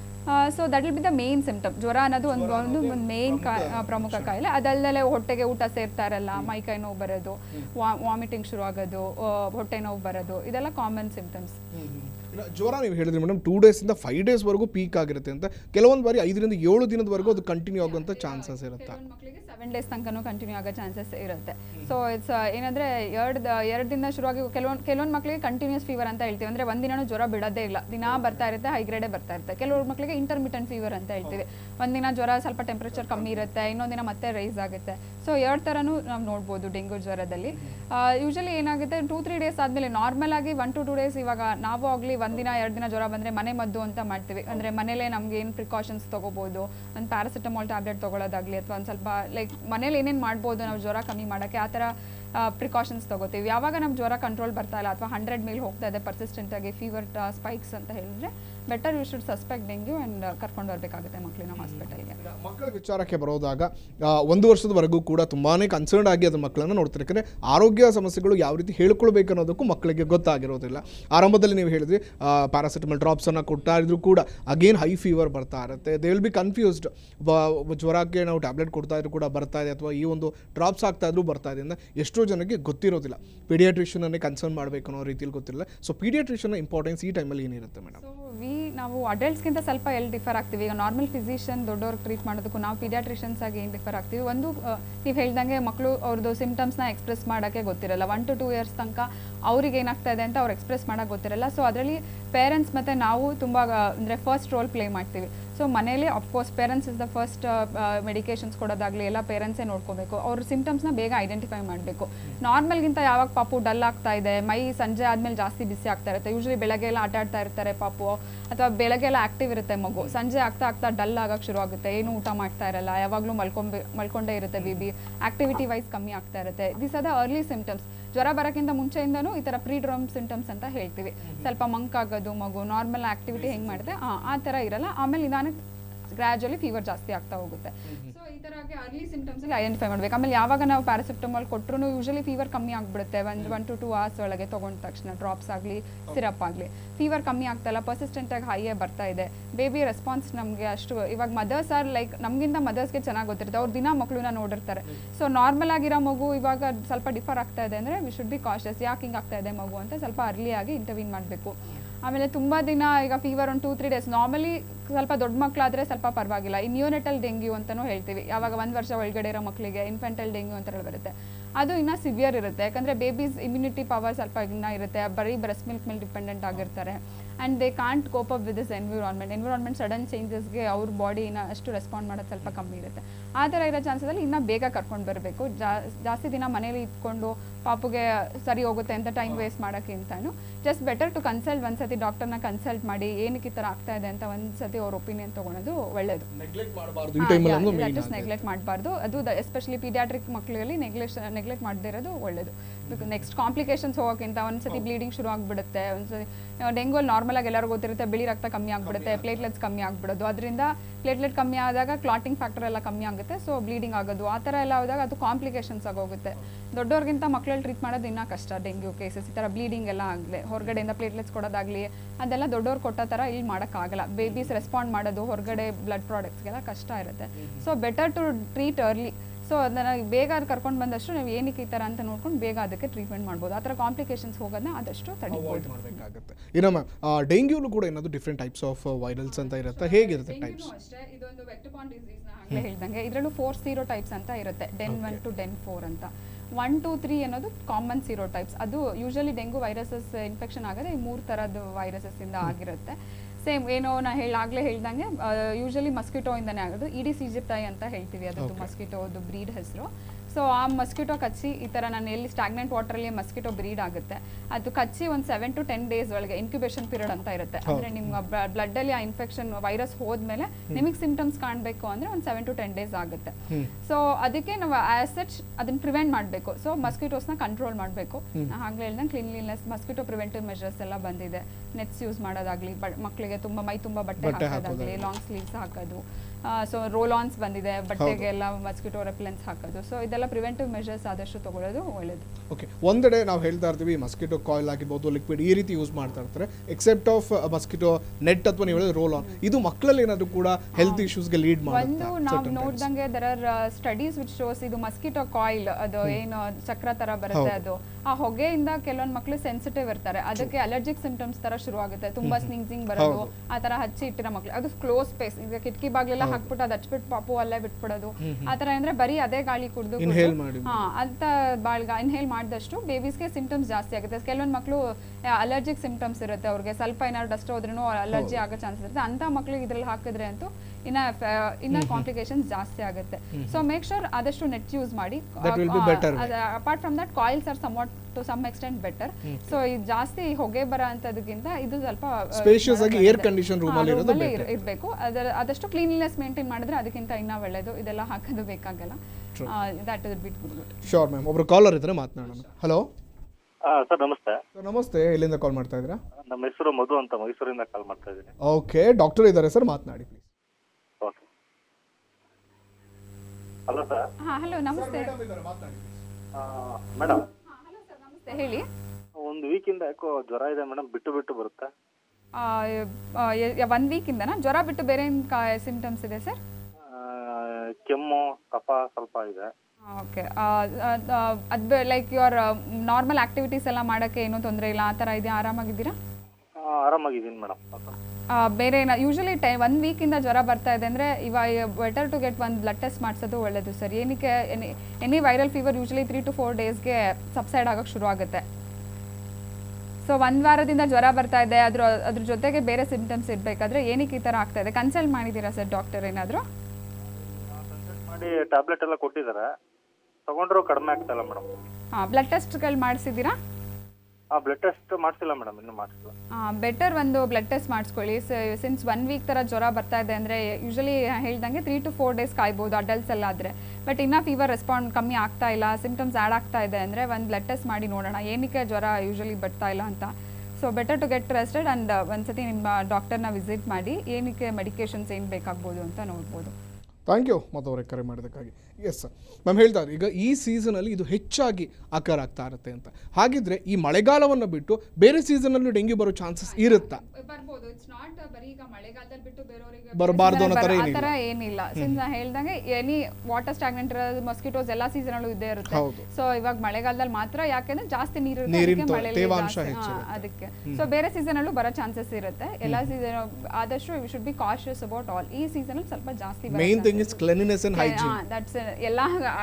so that will be the main symptom ಜ್ವರ ಅನ್ನೋದು ಒಂದು ಒಂದು ಒಂದು ಮೇನ್ ಪ್ರಮುಖ ಕಾಯಿಲೆ ಅದಲ್ಲದೆ ಹೊಟ್ಟೆಗೆ ಊಟ ಸೇರ್ತಾ ಇರಲ್ಲ ಮೈಕೈ ನೋವು ಬರೋದು ವಾಮಿಟಿಂಗ್ ಶುರು ಆಗೋದು ಆ, ಹೊಟ್ಟೆ ನೋವು ಬರೋದು ಇದೆಲ್ಲ ಕಾಮನ್ ಸಿಂಪ್ಟಮ್ಸ್ ಇನ್ನು ಜ್ವರ ನೀವು ಹೇಳಿದ್ರಿ ಮೇಡಮ್ ಟೂ ಡೇಸಿಂದ ಫೈವ್ ಡೇಸ್ವರೆಗೂ ಪೀಕ್ ಆಗಿರುತ್ತೆ ಅಂತ ಕೆಲವೊಂದು ಬಾರಿ ಐದರಿಂದ ಏಳು ದಿನದವರೆಗೂ ಅದು ಕಂಟಿನ್ಯೂ ಆಗುವಂಥ ಚಾನ್ಸಸ್ ಇರುತ್ತೆ ಕೆಲವೊಂದು ಮಕ್ಕಳಿಗೆ ಸೆವೆನ್ ಡೇಸ್ ತನಕನೂ ಕಂಟಿನ್ಯೂ ಆಗೋ ಚಾನ್ಸಸ್ ಇರುತ್ತೆ ಸೊ ಇಟ್ಸ್ ಏನಂದ್ರೆ ಎರಡು ಎರಡು ದಿನ ಶುರುವಾಗಿ ಕೆಲವೊಂದು ಕೆಲವೊಂದು ಮಕ್ಕಳಿಗೆ ಕಂಟಿನ್ಯೂಸ್ ಫೀವರ್ ಅಂತ ಹೇಳ್ತೀವಿ ಅಂದ್ರೆ ಒಂದಿನೂ ಜ್ವರ ಬಿಡೋದೇ ಇಲ್ಲ ದಿನ ಬರ್ತಾ ಇರುತ್ತೆ ಹೈ ಗ್ರೇಡೇ ಬರ್ತಾ ಇರುತ್ತೆ ಕೆಲವ್ರ ಮಕ್ಕಳಿಗೆ ಇಂಟರ್ಮಿಟೆಂಟ್ ಫೀವರ್ ಅಂತ ಹೇಳ್ತೀವಿ ಒಂದಿನ ಜ್ವರ ಸ್ವಲ್ಪ ಟೆಂಪ್ರೇಚರ್ ಕಮ್ಮಿ ಇರುತ್ತೆ ಇನ್ನೊಂದು ದಿನ ಮತ್ತೆ ರೈಸ್ ಆಗುತ್ತೆ ಸೊ ಎರಡು ಥರನೂ ನಾವು ನೋಡ್ಬೋದು ಡೆಂಗು ಜ್ವರದಲ್ಲಿ ಯೂಶಲಿ ಏನಾಗುತ್ತೆ ಟೂ ತ್ರೀ ಡೇಸ್ ಆದಮೇಲೆ ನಾರ್ಮಲ್ ಆಗಿ ಒನ್ ಟು ಟೂ ಡೇಸ್ ಇವಾಗ ನಾವು ಆಗಲಿ ಒಂದಿನ ಎರಡು ದಿನ ಜ್ವರ ಬಂದರೆ ಮನೆ ಮದ್ದು ಅಂತ ಮಾಡ್ತೀವಿ ಅಂದರೆ ಮನೇಲೇ ನಮ್ಗೆ ಏನು ಪ್ರಿಕಾಷನ್ಸ್ ತೊಗೋಬೋದು ಒಂದು ಪ್ಯಾರಾಸಿಟಮಾಲ್ ಟ್ಯಾಬ್ಲೆಟ್ ತೊಗೊಳೋದಾಗಲಿ ಅಥವಾ ಒಂದು ಸ್ವಲ್ಪ ಲೈಕ್ ಮನೇಲಿ ಏನೇನು ಮಾಡ್ಬೋದು ನಾವು ಜ್ವರ ಕಮ್ಮಿ ಮಾಡೋಕ್ಕೆ ಆ ಥರ ಪ್ರಿಕಾಷನ್ಸ್ ತೊಗೋತೀವಿ ಯಾವಾಗ ನಮ್ಮ ಜ್ವರ ಕಂಟ್ರೋಲ್ ಬರ್ತಾ ಇಲ್ಲ ಅಥವಾ ಹಂಡ್ರೆಡ್ ಮೇಲೆ ಹೋಗ್ತಾ ಇದೆ ಪರ್ಸಿಸ್ಟೆಂಟ್ ಆಗಿ ಫೀವರ್ ಸ್ಪೈಕ್ಸ್ ಅಂತ ಹೇಳಿದ್ರೆ better you should suspect dengue and ಕರ್ಕೊಂಡು ಬರಬೇಕಾಗುತ್ತೆ ಮಕ್ಕಳನ್ನ ಹಾಸ್ಪಿಟಲ್ಗೆ ಮಕ್ಕಳ ವಿಚಾರಕ್ಕೆ ಬರೋದಾಗ ಆ, ಒಂದು ವರ್ಷದವರೆಗೂ ಕೂಡ ತುಂಬಾನೇ ಕನ್ಸರ್ನ್ ಆಗಿ ಅದು ಮಕ್ಕಳನ್ನು ನೋಡ್ತಾರೆ ಯಾಕಂದ್ರೆ ಆರೋಗ್ಯ ಸಮಸ್ಯೆಗಳು ಯಾವ ರೀತಿ ಹೇಳ್ಕೊಳ್ಬೇಕು ಅನ್ನೋದಕ್ಕೂ ಮಕ್ಕಳಿಗೆ ಗೊತ್ತಾಗಿರೋದಿಲ್ಲ ಆರಂಭದಲ್ಲಿ ನೀವು ಹೇಳಿದ್ರಿ ಪ್ಯಾರಾಸಿಟಮಲ್ ಡ್ರಾಪ್ಸನ್ನು ಕೊಡ್ತಾ ಇದ್ರು ಕೂಡ ಅಗೇನ್ ಹೈ ಫೀವರ್ ಬರ್ತಾ ಇರುತ್ತೆ ದೇ ವಿಲ್ ಬಿ ಕನ್ಫ್ಯೂಸ್ಡ್ ಜ್ವರಕ್ಕೆ ನಾವು ಟ್ಯಾಬ್ಲೆಟ್ ಕೊಡ್ತಾ ಇದ್ರು ಕೂಡ ಬರ್ತಾ ಇದೆ ಅಥವಾ ಈ ಒಂದು ಡ್ರಾಪ್ಸ್ ಆಗ್ತಾ ಇದ್ರು ಬರ್ತಾ ಇದೆ ಅಂತ ಎಷ್ಟೋ ಜನಕ್ಕೆ ಗೊತ್ತಿರೋದಿಲ್ಲ ಪೀಡಿಯಾಟ್ರಿಷಿಯನ್ನೇ ಕನ್ಸರ್ನ್ ಮಾಡಬೇಕು ಅನ್ನೋ ರೀತಿಯಲ್ಲಿ ಗೊತ್ತಿರಲ್ಲ ಸೊ ಪೀಡಿಯಾಟ್ರಿಷಿಯನ್ ಇಂಪಾರ್ಟೆನ್ಸ್ ಈ ಟೈಮಲ್ಲಿ ಏನಿರುತ್ತೆ ಮೇಡಮ್ ಸೊ ವಿ ನಾವು ಅಡಲ್ಟ್ಸ್ಗಿಂತ ಸ್ವಲ್ಪ ಎಲ್ಲಿ ಡಿಫರ್ ಆಗ್ತೀವಿ ಈಗ ನಾರ್ಮಲ್ ಫಿಸಿಷಿಯನ್ ದೊಡ್ಡವ್ರಿಗೆ ಟ್ರೀಟ್ ಮಾಡೋದಕ್ಕೂ ನಾವು ಪೀಡಿಯಾಟ್ರಿಷಿಯನ್ಸ್ ಆಗಿ ಏನು ಡಿಫರ್ ಆಗ್ತೀವಿ ಒಂದು ನೀವು ಹೇಳ್ದಂಗೆ ಮಕ್ಕಳು ಅವ್ರದ್ದು ಸಿಂಪ್ಟಮ್ಸ್ನ ಎಕ್ಸ್ಪ್ರೆಸ್ ಮಾಡೋಕ್ಕೆ ಗೊತ್ತಿರಲ್ಲ ಒನ್ ಟು ಟೂ ಇಯರ್ಸ್ ತನಕ ಅವ್ರಿಗೆ ಏನಾಗ್ತಾ ಇದೆ ಅಂತ ಅವ್ರು ಎಕ್ಸ್ಪ್ರೆಸ್ ಮಾಡೋಕ್ಕೆ ಗೊತ್ತಿರಲ್ಲ ಸೊ ಅದರಲ್ಲಿ ಪೇರೆಂಟ್ಸ್ ಮತ್ತು ನಾವು ತುಂಬ ಅಂದರೆ ಫಸ್ಟ್ ರೋಲ್ ಪ್ಲೇ ಮಾಡ್ತೀವಿ ಸೊ ಮನೇಲಿ of course parents is the first medications ಕೊಡೋದಾಗಲಿ ಎಲ್ಲ ಪೇರೆಂಟ್ಸೇ ನೋಡ್ಕೋಬೇಕು ಅವ್ರ ಸಿಂಪ್ಟಮ್ಸ್ನ ಬೇಗ ಐಡೆಂಟಿಫೈ ಮಾಡಬೇಕು ನಾರ್ಮಲ್ಗಿಂತ ಯಾವಾಗ ಪಾಪು ಡಲ್ ಆಗ್ತಾ ಇದೆ ಮೈ ಸಂಜೆ ಆದಮೇಲೆ ಜಾಸ್ತಿ ಬಿಸಿ ಆಗ್ತಾ ಇರುತ್ತೆ ಯೂಶ್ವಲಿ ಬೆಳಗ್ಗೆ ಎಲ್ಲ ಆಟ ಆಡ್ತಾ ಇರ್ತಾರೆ ಪಾಪು ಅಥವಾ ಬೆಳಗ್ಗೆ ಎಲ್ಲ ಆಕ್ಟಿವ್ ಇರುತ್ತೆ ಮಗು ಸಂಜೆ ಆಗ್ತಾ ಆಗ್ತಾ ಡಲ್ ಆಗಕ್ಕೆ ಶುರು ಆಗುತ್ತೆ ಏನು ಊಟ ಮಾಡ್ತಾ ಇರಲ್ಲ ಯಾವಾಗಲೂ ಮಲ್ಕೊಂಬೆ ಮಲ್ಕೊಂಡೇ ಇರುತ್ತೆ ಬೇಬಿ ಆಕ್ಟಿವಿಟಿ ವೈಸ್ ಕಮ್ಮಿ ಆಗ್ತಾ ಇರುತ್ತೆ this are the early symptoms ಜ್ವರ ಬರೋಕ್ಕಿಂತ ಮುಂಚೆಯಿಂದನೂ ಈ ಥರ ಪ್ರೀಡ್ರಮ್ ಸಿಂಟಮ್ಸ್ ಅಂತ ಹೇಳ್ತೀವಿ ಸ್ವಲ್ಪ ಮಂಕ್ ಆಗೋದು ಮಗು ನಾರ್ಮಲ್ ಆಕ್ಟಿವಿಟಿ ಹೆಂಗೆ ಮಾಡುತ್ತೆ ಆ- ಆ ಥರ ಇರಲ್ಲ ಆಮೇಲೆ ನಿಧಾನಕ್ಕೆ ಗ್ರ್ಯಾಜುವಲಿ ಫೀವರ್ ಜಾಸ್ತಿ ಆಗ್ತಾ ಹೋಗುತ್ತೆ ಸೊ ಈ ಥರ ಅರ್ಲಿ ಸಿಂಟಮ್ಸ್ ಅಲ್ಲಿ ಐಡೆಂಟಿಫೈ ಮಾಡ್ಬೇಕು ಆಮೇಲೆ ಯಾವಾಗ ನಾವು ಪ್ಯಾರಾಸಿಟಮಾಲ್ ಕೊಟ್ಟರು ಯೂಶಲಿ ಫೀವರ್ ಕಮ್ಮಿ ಆಗಿಬಿಡುತ್ತೆ ಒಂದು ಒನ್ ಟು ಟೂ ಅವರ್ಸ್ ಒಳಗೆ ತೊಗೊಂಡ ತಕ್ಷಣ ಡ್ರಾಪ್ಸ್ ಆಗಲಿ ಸಿರಪ್ ಆಗಲಿ ಫೀವರ್ ಕಮ್ಮಿ ಆಗ್ತಾ ಇಲ್ಲ ಪರ್ಸಿಸ್ಟೆಂಟ್ ಆಗಿ ಹೈಯೇ ಬರ್ತಾ ಇದೆ ಬೇಬಿ ರೆಸ್ಪಾನ್ಸ್ ನಮಗೆ ಅಷ್ಟು ಇವಾಗ ಮದರ್ಸ್ ಆರ್ ಲೈಕ್ ನಮಗಿಂತ ಮದರ್ಸ್ಗೆ ಚೆನ್ನಾಗಿ ಗೊತ್ತಿರುತ್ತೆ ಅವ್ರು ದಿನ ಮಕ್ಕಳನ್ನ ನೋಡಿರ್ತಾರೆ ಸೊ ನಾರ್ಮಲ್ ಆಗಿರೋ ಮಗು ಇವಾಗ ಸ್ವಲ್ಪ ಡಿಫರ್ ಆಗ್ತಾ ಇದೆ ಅಂದರೆ ವಿ ಶುಡ್ ಬಿ ಕಾಶಸ್ ಯಾಕೆ ಹಿಂಗೆ ಆಗ್ತಾ ಇದೆ ಮಗು ಅಂತ ಸ್ವಲ್ಪ ಅರ್ಲಿಯಾಗಿ ಇಂಟರ್ವ್ಯೂನ್ ಮಾಡಬೇಕು ಆಮೇಲೆ ತುಂಬ ದಿನ ಈಗ ಫೀವರ್ ಒಂದು ಟೂ ತ್ರೀ ಡೇಸ್ ನಾರ್ಮಲಿ ಸ್ವಲ್ಪ ದೊಡ್ಡ ಮಕ್ಕಳಾದರೆ ಸ್ವಲ್ಪ ಪರವಾಗಿಲ್ಲ ಇನ್ಯೂನೆಟಲ್ ಡೆಂಗ್ಯೂ ಅಂತಲೂ ಹೇಳ್ತೀವಿ ಯಾವಾಗ ಒಂದು ವರ್ಷ ಒಳಗಡೆ ಇರೋ ಮಕ್ಕಳಿಗೆ ಇನ್ಫೆಂಟಲ್ ಡೆಂಗ್ಯೂ ಅಂತ ಹೇಳಿ ಬರುತ್ತೆ ಅದು ಇನ್ನೂ ಸಿವಿಯರ್ ಇರುತ್ತೆ ಯಾಕಂದರೆ ಬೇಬೀಸ್ ಇಮ್ಯುನಿಟಿ ಪವರ್ ಸ್ವಲ್ಪ ಇನ್ನೂ ಇರುತ್ತೆ ಬರೀ ಬ್ರೆಸ್ಟ್ ಮಿಲ್ಕ್ ಮೇಲೆ ಡಿಪೆಂಡೆಂಟ್ ಆಗಿರ್ತಾರೆ and they can't cope up with this environment environment sudden ಚೇಂಜಸ್ಗೆ ಅವ್ರ ಬಾಡಿನ ಅಷ್ಟು ರೆಸ್ಪಾಂಡ್ ಮಾಡೋದು ಸ್ವಲ್ಪ ಕಮ್ಮಿ ಇರುತ್ತೆ ಆ ಥರ ಇರೋ ಚಾನ್ಸಲ್ಲಿ ಇನ್ನೂ ಬೇಗ ಕರ್ಕೊಂಡು ಬರಬೇಕು ಜಾಸ್ತಿ ದಿನ ಮನೇಲಿ ಇಟ್ಕೊಂಡು ಪಾಪುಗೆ ಸರಿ ಹೋಗುತ್ತೆ ಅಂತ ಟೈಮ್ ವೇಸ್ಟ್ ಮಾಡೋಕ್ಕಿಂತನೂ ಜಸ್ಟ್ ಬೆಟರ್ ಟು ಕನ್ಸಲ್ಟ್ ಒಂದ್ಸತಿ ಡಾಕ್ಟರ್ನ ಕನ್ಸಲ್ಟ್ ಮಾಡಿ ಏನಕ್ಕೆ ಈ ಥರ ಆಗ್ತಾ ಇದೆ ಅಂತ ಒಂದ್ಸತಿ ಅವ್ರ ಒಪಿನಿಯನ್ ತೊಗೊಳೋದು ಒಳ್ಳೆಯದು ನೆಗ್ಲೆಕ್ಟ್ ಮಾಡಬಾರ್ದು ಈ ಟೈಮಲ್ಲಿ ಒಂದು ಮೇನ್ ಜಸ್ಟ್ ನೆಗ್ಲೆಕ್ಟ್ ಮಾಡಬಾರ್ದು ಅದು ಎಸ್ಪೆಷಲಿ ಪೀಡಿಯಾಟ್ರಿಕ್ ಮಕ್ಕಳಲ್ಲಿ ನೆಗ್ಲೆಕ್ಟ್ ನೆಗ್ಲೆಕ್ಟ್ ಮಾಡದೇ ಇರೋದು ಒಳ್ಳೇದು ನೆಕ್ಸ್ಟ್ ಕಾಂಪ್ಲಿಕೇಶನ್ಸ್ ಹೋಗೋಕ್ಕಿಂತ ಒಂದ್ಸತಿ ಬ್ಲೀಡಿಂಗ್ ಶುರು ಆಗ್ಬಿಡುತ್ತೆ ಒಂದ್ಸತಿ ಡೆಂಗು ನಾರ್ಮಲ್ ಆಗಿ ಎಲ್ಲರಿಗೂ ಗೊತ್ತಿರುತ್ತೆ ಬಿಳಿ ರಕ್ತ ಕಮ್ಮಿ ಆಗ್ಬಿಡುತ್ತೆ ಪ್ಲೇಟ್ಲೆಟ್ಸ್ ಕಮ್ಮಿ ಆಗ್ಬಿಡೋದು ಅದರಿಂದ ಪ್ಲೇಟ್ಲೆಟ್ ಕಮ್ಮಿ ಆದಾಗ ಕ್ಲಾಟಿಂಗ್ ಫ್ಯಾಕ್ಟರ್ ಎಲ್ಲ ಕಮ್ಮಿ ಆಗುತ್ತೆ ಸೊ ಬ್ಲೀಡಿಂಗ್ ಆಗೋದು ಆ ಥರ ಎಲ್ಲ ಆದಾಗ ಅದು ಕಾಂಪ್ಲಿಕೇಶನ್ಸ್ ಆಗೋಗುತ್ತೆ ದೊಡ್ಡವ್ರಿಗಿಂತ ಮಕ್ಕಳಲ್ಲಿ ಟ್ರೀಟ್ ಮಾಡೋದು ಇನ್ನೂ ಕಷ್ಟ ಡೆಂಗ್ಯೂ ಕೇಸಸ್ ಈ ಥರ ಬ್ಲೀಡಿಂಗ್ ಎಲ್ಲ ಆಗಲಿ ಹೊರಗಡೆಯಿಂದ ಪ್ಲೇಟ್ಲೆಟ್ಸ್ ಕೊಡೋದಾಗಲಿ ಅದೆಲ್ಲ ದೊಡ್ಡವ್ರು ಕೊಟ್ಟೋ ಥರ ಇಲ್ಲಿ ಮಾಡೋಕ್ಕಾಗಲ್ಲ ಬೇಬೀಸ್ ರೆಸ್ಪಾಂಡ್ ಮಾಡೋದು ಹೊರಗಡೆ ಬ್ಲಡ್ ಪ್ರಾಡಕ್ಟ್ಸ್ಗೆಲ್ಲ ಕಷ್ಟ ಇರುತ್ತೆ so better to treat early so ಅದನ್ನು ಬೇಗ ಕರ್ಕೊಂಡು ಬಂದಷ್ಟು ನಾವು ಏನಕ್ಕೆ ಈ ಥರ ಅಂತ ನೋಡ್ಕೊಂಡು ಬೇಗ ಅದಕ್ಕೆ ಟ್ರೀಟ್ಮೆಂಟ್ ಮಾಡ್ಬೋದು ಆ ಥರ ಕಾಂಪ್ಲಿಕೇಶನ್ಸ್ ಹೋಗೋದನ್ನ ಆದಷ್ಟು ತಡಿಬೋದು ಅವಾಯ್ಡ್ ಮಾಡಬೇಕಾಗುತ್ತೆ ಇನ್ನು ಮ್ಯಾಮ್ ಡೆಂಗ್ಯೂಲು ಕೂಡ ಏನಾದರೂ ಡಿಫ್ರೆಂಟ್ ಟೈಪ್ಸ್ ಆಫ್ ವೈರಲ್ಸ್ ಅಂತ ಇರುತ್ತೆ ಹೇಗಿರುತ್ತೆ ಟೈಪ್ಸ್ ಡೆಂಗ್ಯೂನು ಅಷ್ಟೇ ಇದೊಂದು ವೆಕ್ಟಪಾನ್ ಡಿಸೀಸ್ ಆಗಲೇ ಹೇಳ್ದಂಗೆ ಇದರಲ್ಲೂ ಫೋರ್ ಸೀರೋ ಟೈಪ್ಸ್ ಅಂತ ಇರುತ್ತೆ den one two den four ಅಂತ ಒನ್ ಟು ತ್ರೀ ಅನ್ನೋದು ಕಾಮನ್ ಸೀರೋ ಟೈಪ್ಸ್ ಅದು ಯೂಶಲಿ ಡೆಂಗು ವೈರಸಸ್ ಇನ್ಫೆಕ್ಷನ್ ಆಗೋದೇ ಈ ಮೂರು ಥರದ ವೈರಸಸ್ ಇಂದ ಆಗಿರುತ್ತೆ ಸೇಮ್ ಏನೋ ನಾ ಹೇಳಾಗಲೇ ಹೇಳ್ದಂಗೆ ಯೂಶಲಿ ಮಸ್ಕಿಟೋ ಇಂದನೇ ಆಗೋದು ಇಡೀ ಸಿಜಿಪ್ತಾಯಿ ಅಂತ ಹೇಳ್ತೀವಿ ಅದದ್ದು ಮಸ್ಕಿಟೋದು ಬ್ರೀಡ್ ಹೆಸರು ಸೊ ಆ ಮಸ್ಕಿಟೋ ಕಚ್ಚಿ ಈ ಥರ ನಾನು ಎಲ್ಲಿ ಸ್ಟಾಗ್ನೆಂಟ್ ವಾಟರಲ್ಲಿ ಮಸ್ಕಿಟೋ ಬ್ರೀಡ್ ಆಗುತ್ತೆ ಅದು ಕಚ್ಚಿ ಒಂದು ಸೆವೆನ್ ಟು ಟೆನ್ ಡೇಸ್ ಒಳಗೆ ಇನ್ಕ್ಯುಬೇಷನ್ ಪೀರಿಯಡ್ ಅಂತ ಇರುತ್ತೆ ಅಂದರೆ ನಿಮ್ಮ ಬ್ಲಡ್ಡಲ್ಲಿ ಆ ಇನ್ಫೆಕ್ಷನ್ ವೈರಸ್ ಹೋದ್ಮೇಲೆ ನಿಮಗೆ ಸಿಂಪ್ಟಮ್ಸ್ ಕಾಣಬೇಕು ಅಂದರೆ ಒಂದು ಸೆವೆನ್ ಟು ಟೆನ್ ಡೇಸ್ ಆಗುತ್ತೆ ಸೊ ಅದಕ್ಕೆ ನಾವು ಆಸ್ ಸಚ್ ಅದನ್ನ ಪ್ರಿವೆಂಟ್ ಮಾಡಬೇಕು ಸೊ ಮಸ್ಕಿಟೋಸ್ನ ಕಂಟ್ರೋಲ್ ಮಾಡಬೇಕು ಆಗಲೇ ಹೇಳ್ದಂಗೆ ಕ್ಲೀನ್ಲಿನೆಸ್ ಮಸ್ಕಿಟೋ ಪ್ರಿವೆಂಟಿವ್ ಮೆಷರ್ಸ್ ಎಲ್ಲ ಬಂದಿದೆ ನೆಟ್ಸ್ ಯೂಸ್ ಮಾಡೋದಾಗ್ಲಿ ಮಕ್ಕಳಿಗೆ ತುಂಬ ಮೈ ತುಂಬ ಬಟ್ಟೆ ಬಟ್ಟೆ ಹಾಕೋದಾಗ್ಲಿ ಲಾಂಗ್ ಸ್ಲೀವ್ಸ್ ಹಾಕೋದು ಸೊ ರೋಲ್ ಆನ್ಸ್ ಬಂದಿದೆ ಬಟ್ಟೆಗೆಲ್ಲ ಮಸ್ಕಿಟೋ ರೆಪ್ಲೆನ್ಸ್ ಹಾಕೋದು ಸೊ ಇದೆಲ್ಲ ಪ್ರಿವೆಂಟಿವ್ ಮೆಷರ್ಸ್ ಆದಷ್ಟು ತಗೊಳ್ಳೋದು ಒಳ್ಳೇದು ಓಕೆ ಒಂದೆಡೆ ನಾವು ಹೇಳ್ತಾ ಇರ್ತೀವಿ ಮಸ್ಕಿಟೋ ಕಾಯಿಲ್ ಆಗಿರ್ಬೋದು ಲಿಕ್ವಿಡ್ ಈ ರೀತಿ ಯೂಸ್ ಮಾಡ್ತಾ ಇರ್ತಾರೆ ಎಕ್ಸೆಪ್ಟ್ ಆಫ್ ಮಸ್ಕಿಟೋ ನೆಟ್ ಅಥವಾ ನೀವು ಹೇಳಿದ್ರೆ ರೋಲ್ ಆನ್ ಇದು ಮಕ್ಕಳಲ್ಲಿ ಏನಾದರೂ ಕೂಡ ಹೆಲ್ತ್ ಇಶ್ಯೂಸ್ಗೆ ಲೀಡ್ ಒಂದು ನಾವು ಮಾಡುತ್ತೆ ನೋಡ್ದಂಗೆ there are studies which shows ಇದು ಮಸ್ಕಿಟೋ ಕಾಯಿಲ್ ಅದು ಏನು ಚಕ್ರ ತರ ಬರುತ್ತೆ ಅದು ಆ ಹೊಗೆಯಿಂದ ಕೆಲವೊಂದು ಮಕ್ಕಳು ಸೆನ್ಸಿಟಿವ್ ಇರ್ತಾರೆ ಅದಕ್ಕೆ ಅಲರ್ಜಿಕ್ ಸಿಂಟಮ್ಸ್ ತರ ಶುರು ಆಗುತ್ತೆ ತುಂಬಾ ಸ್ನಿಂಗ್ಸಿಂಗ್ ಬರೋದು ಆ ತರ ಹಚ್ಚಿ ಇಟ್ಟಿರೋ ಮಕ್ಳು ಅದು ಕ್ಲೋಸ್ ಸ್ಪೇಸ್ ಈಗ ಕಿಟಕಿ ಬಾಗ್ಲೆಲ್ಲ ಹಾಕ್ಬಿಟ್ಟು ಅದು ಹಚ್ಬಿಟ್ಟು ಪಾಪು ಅಲ್ಲೇ ಬಿಟ್ಬಿಡೋದು ಆ ತರ ಅಂದ್ರೆ ಬರೀ ಅದೇ ಗಾಳಿ ಕುಡಿದು Inhale ಮಾಡಿ. ಹಾ ಅಂತ ಬಾಳ್ಗ ಇನ್ಹೇಲ್ ಮಾಡಿದಷ್ಟು ಬೇಬೀಸ್ಗೆ ಸಿಂಟಮ್ಸ್ ಜಾಸ್ತಿ ಆಗುತ್ತೆ ಕೆಲವೊಂದು ಮಕ್ಕಳು ಅಲರ್ಜಿಕ್ ಸಿಂಟಮ್ಸ್ ಇರುತ್ತೆ ಅವ್ರಿಗೆ ಸ್ವಲ್ಪ ಏನಾದ್ರು ಡಸ್ಟ್ ಹೋದ್ರೂ ಅಲರ್ಜಿ ಆಗೋ ಚಾನ್ಸಸ್ ಇರುತ್ತೆ ಅಂತ ಮಕ್ಳಿಗೆ ಇದ್ರಲ್ಲಿ ಹಾಕಿದ್ರೆ ಅಂತೂ ಇನ್ನ ಫ- ಇನ್ನ ಕಾಂಪ್ಲಿಕೇಶನ್ಸ್ ಜಾಸ್ತಿ ಆಗುತ್ತೆ ಸೊ ಮೇಕ್ ಶೋರ್ ಆದಷ್ಟು ನೆಟ್ ಯೂಸ್ ಮಾಡಿ That will be better. Apart from that coils are somewhat to some extent better so ಇದು ಜಾಸ್ತಿ ಹೊಗೆ ಬರೋ ಅಂತದಕ್ಕಿಂತ ಇದು ಸ್ವಲ್ಪ ಆ, Spacious ಆಗಿ ಒಳ್ಳೆದೇ. air condition room ಹಾ, ಅಲ್ಲಿ ಇರೋದು room ಅಲ್ಲಿ better. ಇರ್- ಇರ್ಬೇಕು ಅದರ ಆದಷ್ಟು ಕ್ಲೀನ್ಲಿನೆಸ್ ಮೇಂಟೈನ್ ಮಾಡಿದ್ರೆ ಅದಕ್ಕಿಂತ ಇನ್ನೂ ಒಳ್ಳೇದು ಇದೆಲ್ಲ ಹಾಕೋದು ಬೇಕಾಗಲ್ಲ that is bit good good sure ma'am ಒಬ್ರು ಕಾಲರ್ ಇದ್ರೆ ಮಾತನಾಡೋಣ ಹಲೋ ಸರ್ ನಮಸ್ತೆ ಸರ್ ನಮಸ್ತೆ ಎಲ್ಲಿಂದ ಕಾಲ್ ಮಾಡ್ತಾ ಇದ್ದೀರಾ ನಮ್ಮ ಹೆಸರು ಮಧು ಅಂತ ಮೈಸೂರಿಂದ ಕಾಲ್ ಮಾಡ್ತಾ ಇದ್ದೀನಿ ಓಕೆ ಡಾಕ್ಟರ್ ಇದ್ದಾರೆ ಸರ್ ಮಾತನಾಡಿ ಪ್ಲೀಸ್ ಓಕೆ ಹಲೋ ಸರ್ ಹಾ ಹಲೋ ನಮಸ್ತೆ ಮೇಡಮ್ ಹಲೋ ಸರ್ ನಮಸ್ತೆ ಹೇಳಿ ಒಂದು ವೀಕಿಂದ ಯಾಕೋ ಜ್ವರ ಇದೆ ಮೇಡಮ್ ಬಿಟ್ಟು ಬಿಟ್ಟು ಬರುತ್ತೆ ಒನ್ ವೀಕಿಂದನಾ ಜ್ವರ ಬಿಟ್ಟು ಬೇರೆ ಏನು ಸಿಂಟಮ್ಸ್ ಇದೆ ಸರ್ ಆ, ಕೆಮ್ಮು ಕಫ ಸ್ವಲ್ಪ ಇದೆ ಓಕೆ ಅದು ಲೈಕ್ ಯುವರ್ ನಾರ್ಮಲ್ ಆಕ್ಟಿವಿಟೀಸ್ ಎಲ್ಲ ಮಾಡೋಕ್ಕೆ ಏನೂ ತೊಂದರೆ ಇಲ್ಲ ಆ ಥರ ಇದೆಯಾ ಆರಾಮಾಗಿದ್ದೀರಾ ಆ, ಆರಾಮಾಗಿದ್ದೀನಿ ಮೇಡಮ್ ಆ, ಬೇರೆ ಯೂಶಲಿ ಟೈ ಒನ್ ವೀಕಿಂದ ಜ್ವರ ಬರ್ತಾ ಇದೆ ಅಂದರೆ ಇವಾಗ ಬೆಟರ್ ಟು ಗೆಟ್ ಒಂದು ಬ್ಲಡ್ ಟೆಸ್ಟ್ ಮಾಡಿಸೋದು ಒಳ್ಳೆಯದು ಸರ್ ಏನಕ್ಕೆ any any viral fever usually three to four ಡೇಸ್ಗೆ ಸಬ್ಸೈಡ್ ಆಗೋಕ್ಕೆ ಶುರು ಆಗುತ್ತೆ ಸೊ ಒಂದು ವಾರದಿಂದ ಜ್ವರ ಬರ್ತಾ ಇದೆ ಅದ್ರ ಅದ್ರ ಜೊತೆಗೆ ಬೇರೆ ಸಿಂಟಮ್ಸ್ ಇರಬೇಕಾದ್ರೆ ಏನಕ್ಕೆ ಈ ಥರ ಆಗ್ತಾ ಇದೆ ಕನ್ಸಲ್ಟ್ ಮಾಡಿದ್ದೀರಾ ಸರ್ ಡಾಕ್ಟರ್ ಏನಾದರೂ ಕನ್ಸಲ್ಟ್ ಮಾಡಿ ಟ್ಯಾಬ್ಲೆಟ್ ಎಲ್ಲ ಕೊಟ್ಟಿದ್ದಾರೆ ತಗೊಂಡ್ರು ಕಡಿಮೆ ಆಗ್ತಾ ಇಲ್ಲ ಮೇಡಮ್ ಹಾಂ ಬ್ಲಡ್ ಟೆಸ್ಟ್ಗಳು ಮಾಡಿಸಿದ್ದೀರಾ ಆ ಬ್ಲಡ್ ಟೆಸ್ಟ್ ಮಾಡಿಸಿಲ್ಲ ಮೇಡಮ್ ಇನ್ನೂ ಮಾಡಿಸಿಲ್ಲ ಬೆಟರ್ ಒಂದು ಬ್ಲಡ್ ಟೆಸ್ಟ್ ಮಾಡಿಸ್ಕೊಳ್ಳಿ ಸಿನ್ಸ್ ಒನ್ ವೀಕ್ ಥರ ಜ್ವರ ಬರ್ತಾ ಇದೆ ಅಂದರೆ ಯೂಶಲಿ ಹೇಳ್ದಂಗೆ ತ್ರೀ ಟು ಫೋರ್ ಡೇಸ್ ಕಾಯ್ಬೋದು ಅಡಲ್ಟ್ಸ್ ಎಲ್ಲ ಆದರೆ ಬಟ್ ಇನ್ನೂ ಫೀವರ್ ರೆಸ್ಪಾಂಡ್ ಕಮ್ಮಿ ಆಗ್ತಾ ಇಲ್ಲ ಸಿಂಪ್ಟಮ್ಸ್ ಆ್ಯಡ್ ಆಗ್ತಾ ಇದೆ ಅಂದರೆ ಒಂದು ಬ್ಲಡ್ ಟೆಸ್ಟ್ ಮಾಡಿ ನೋಡೋಣ ಏನಕ್ಕೆ ಜ್ವರ ಯೂಶಲಿ ಬರ್ತಾ ಇಲ್ಲ ಅಂತ so better to get rested and ಒಂದ್ಸತಿ ನಿಮ್ಮ ಡಾಕ್ಟರ್ನ ವಿಸಿಟ್ ಮಾಡಿ ಏನಕ್ಕೆ ಮೆಡಿಕೇಶನ್ಸ್ ಏನು ಬೇಕಾಗ್ಬೋದು ಅಂತ ನೋಡ್ಬೋದು ಥ್ಯಾಂಕ್ ಯು ಮತ್ತವರೇ ಕರೆ ಮಾಡೋದಕ್ಕಾಗಿ ಎಸ್ ಸರ್ ಮ್ಯಾಮ್ ಹೇಳ್ತಾ ಇದ್ದಾರೆ ಈಗ ಈ ಸೀಸನಲ್ಲಿ ಇದು ಹೆಚ್ಚಾಗಿ ಆಕಾರ ಆಗ್ತಾ ಇರುತ್ತೆ ಅಂತ ಹಾಗಿದ್ರೆ ಈ ಮಳೆಗಾಲವನ್ನು ಬಿಟ್ಟು ಬೇರೆ ಸೀಸನಲ್ಲಿ ಡೆಂಗ್ಯೂ ಬರೋ ಚಾನ್ಸಸ್ ಇರುತ್ತಾ ಬರ್ಬೋದು ಇಟ್ಸ್ ನಾಟ್ ಬರೀ ಈಗ ಮಳೆಗಾಲದಲ್ಲಿ ಬಿಟ್ಟು ಬೇರೆಯವರಿಗೆ ಬರಬಾರ್ದು ಅನ್ನೋ ಥರ ಆ ಏನಿಲ್ಲ ಥರ ಏನಿಲ್ಲ ಸಿನ್ಸ್ ನಾ ಹೇಳ್ದಂಗೆ ಎನಿ ವಾಟರ್ ಸ್ಟಾಗ್ನೆಂಟ್ ಮೊಸ್ಕಿಟೋಸ್ ಎಲ್ಲ ಸೀಸನ್ ಅಲ್ಲೂ ಇದ್ದೇ ಇರುತ್ತೆ ಹೌದು. ಸೊ ಇವಾಗ ಮಳೆಗಾಲದಲ್ಲಿ ಮಾತ್ರ ಯಾಕೆಂದ್ರೆ ಜಾಸ್ತಿ ನೀರು ಇರುತ್ತೆ, ನೀರಿನ ಅದಕ್ಕೆ ತೊ- ಮಳೆಯಲ್ಲಿ ತೇವಾಂಶ ಜಾಸ್ತಿ- ಹೆಚ್ಚಿರುತ್ತೆ. ಹಾ, ಅದಕ್ಕೆ ಸೊ ಬೇರೆ ಸೀಸನ್ ಅಲ್ಲೂ ಬರೋ ಚಾನ್ಸಸ್ ಇರುತ್ತೆ ಎಲ್ಲ ಸೀಸನ್ ಆದಷ್ಟು we should be cautious about all ಈ ಸೀಸನ್ ಅಲ್ಲಿ ಸ್ವಲ್ಪ ಜಾಸ್ತಿ main thing is cleanliness and hygiene that's ಎಲ್ಲ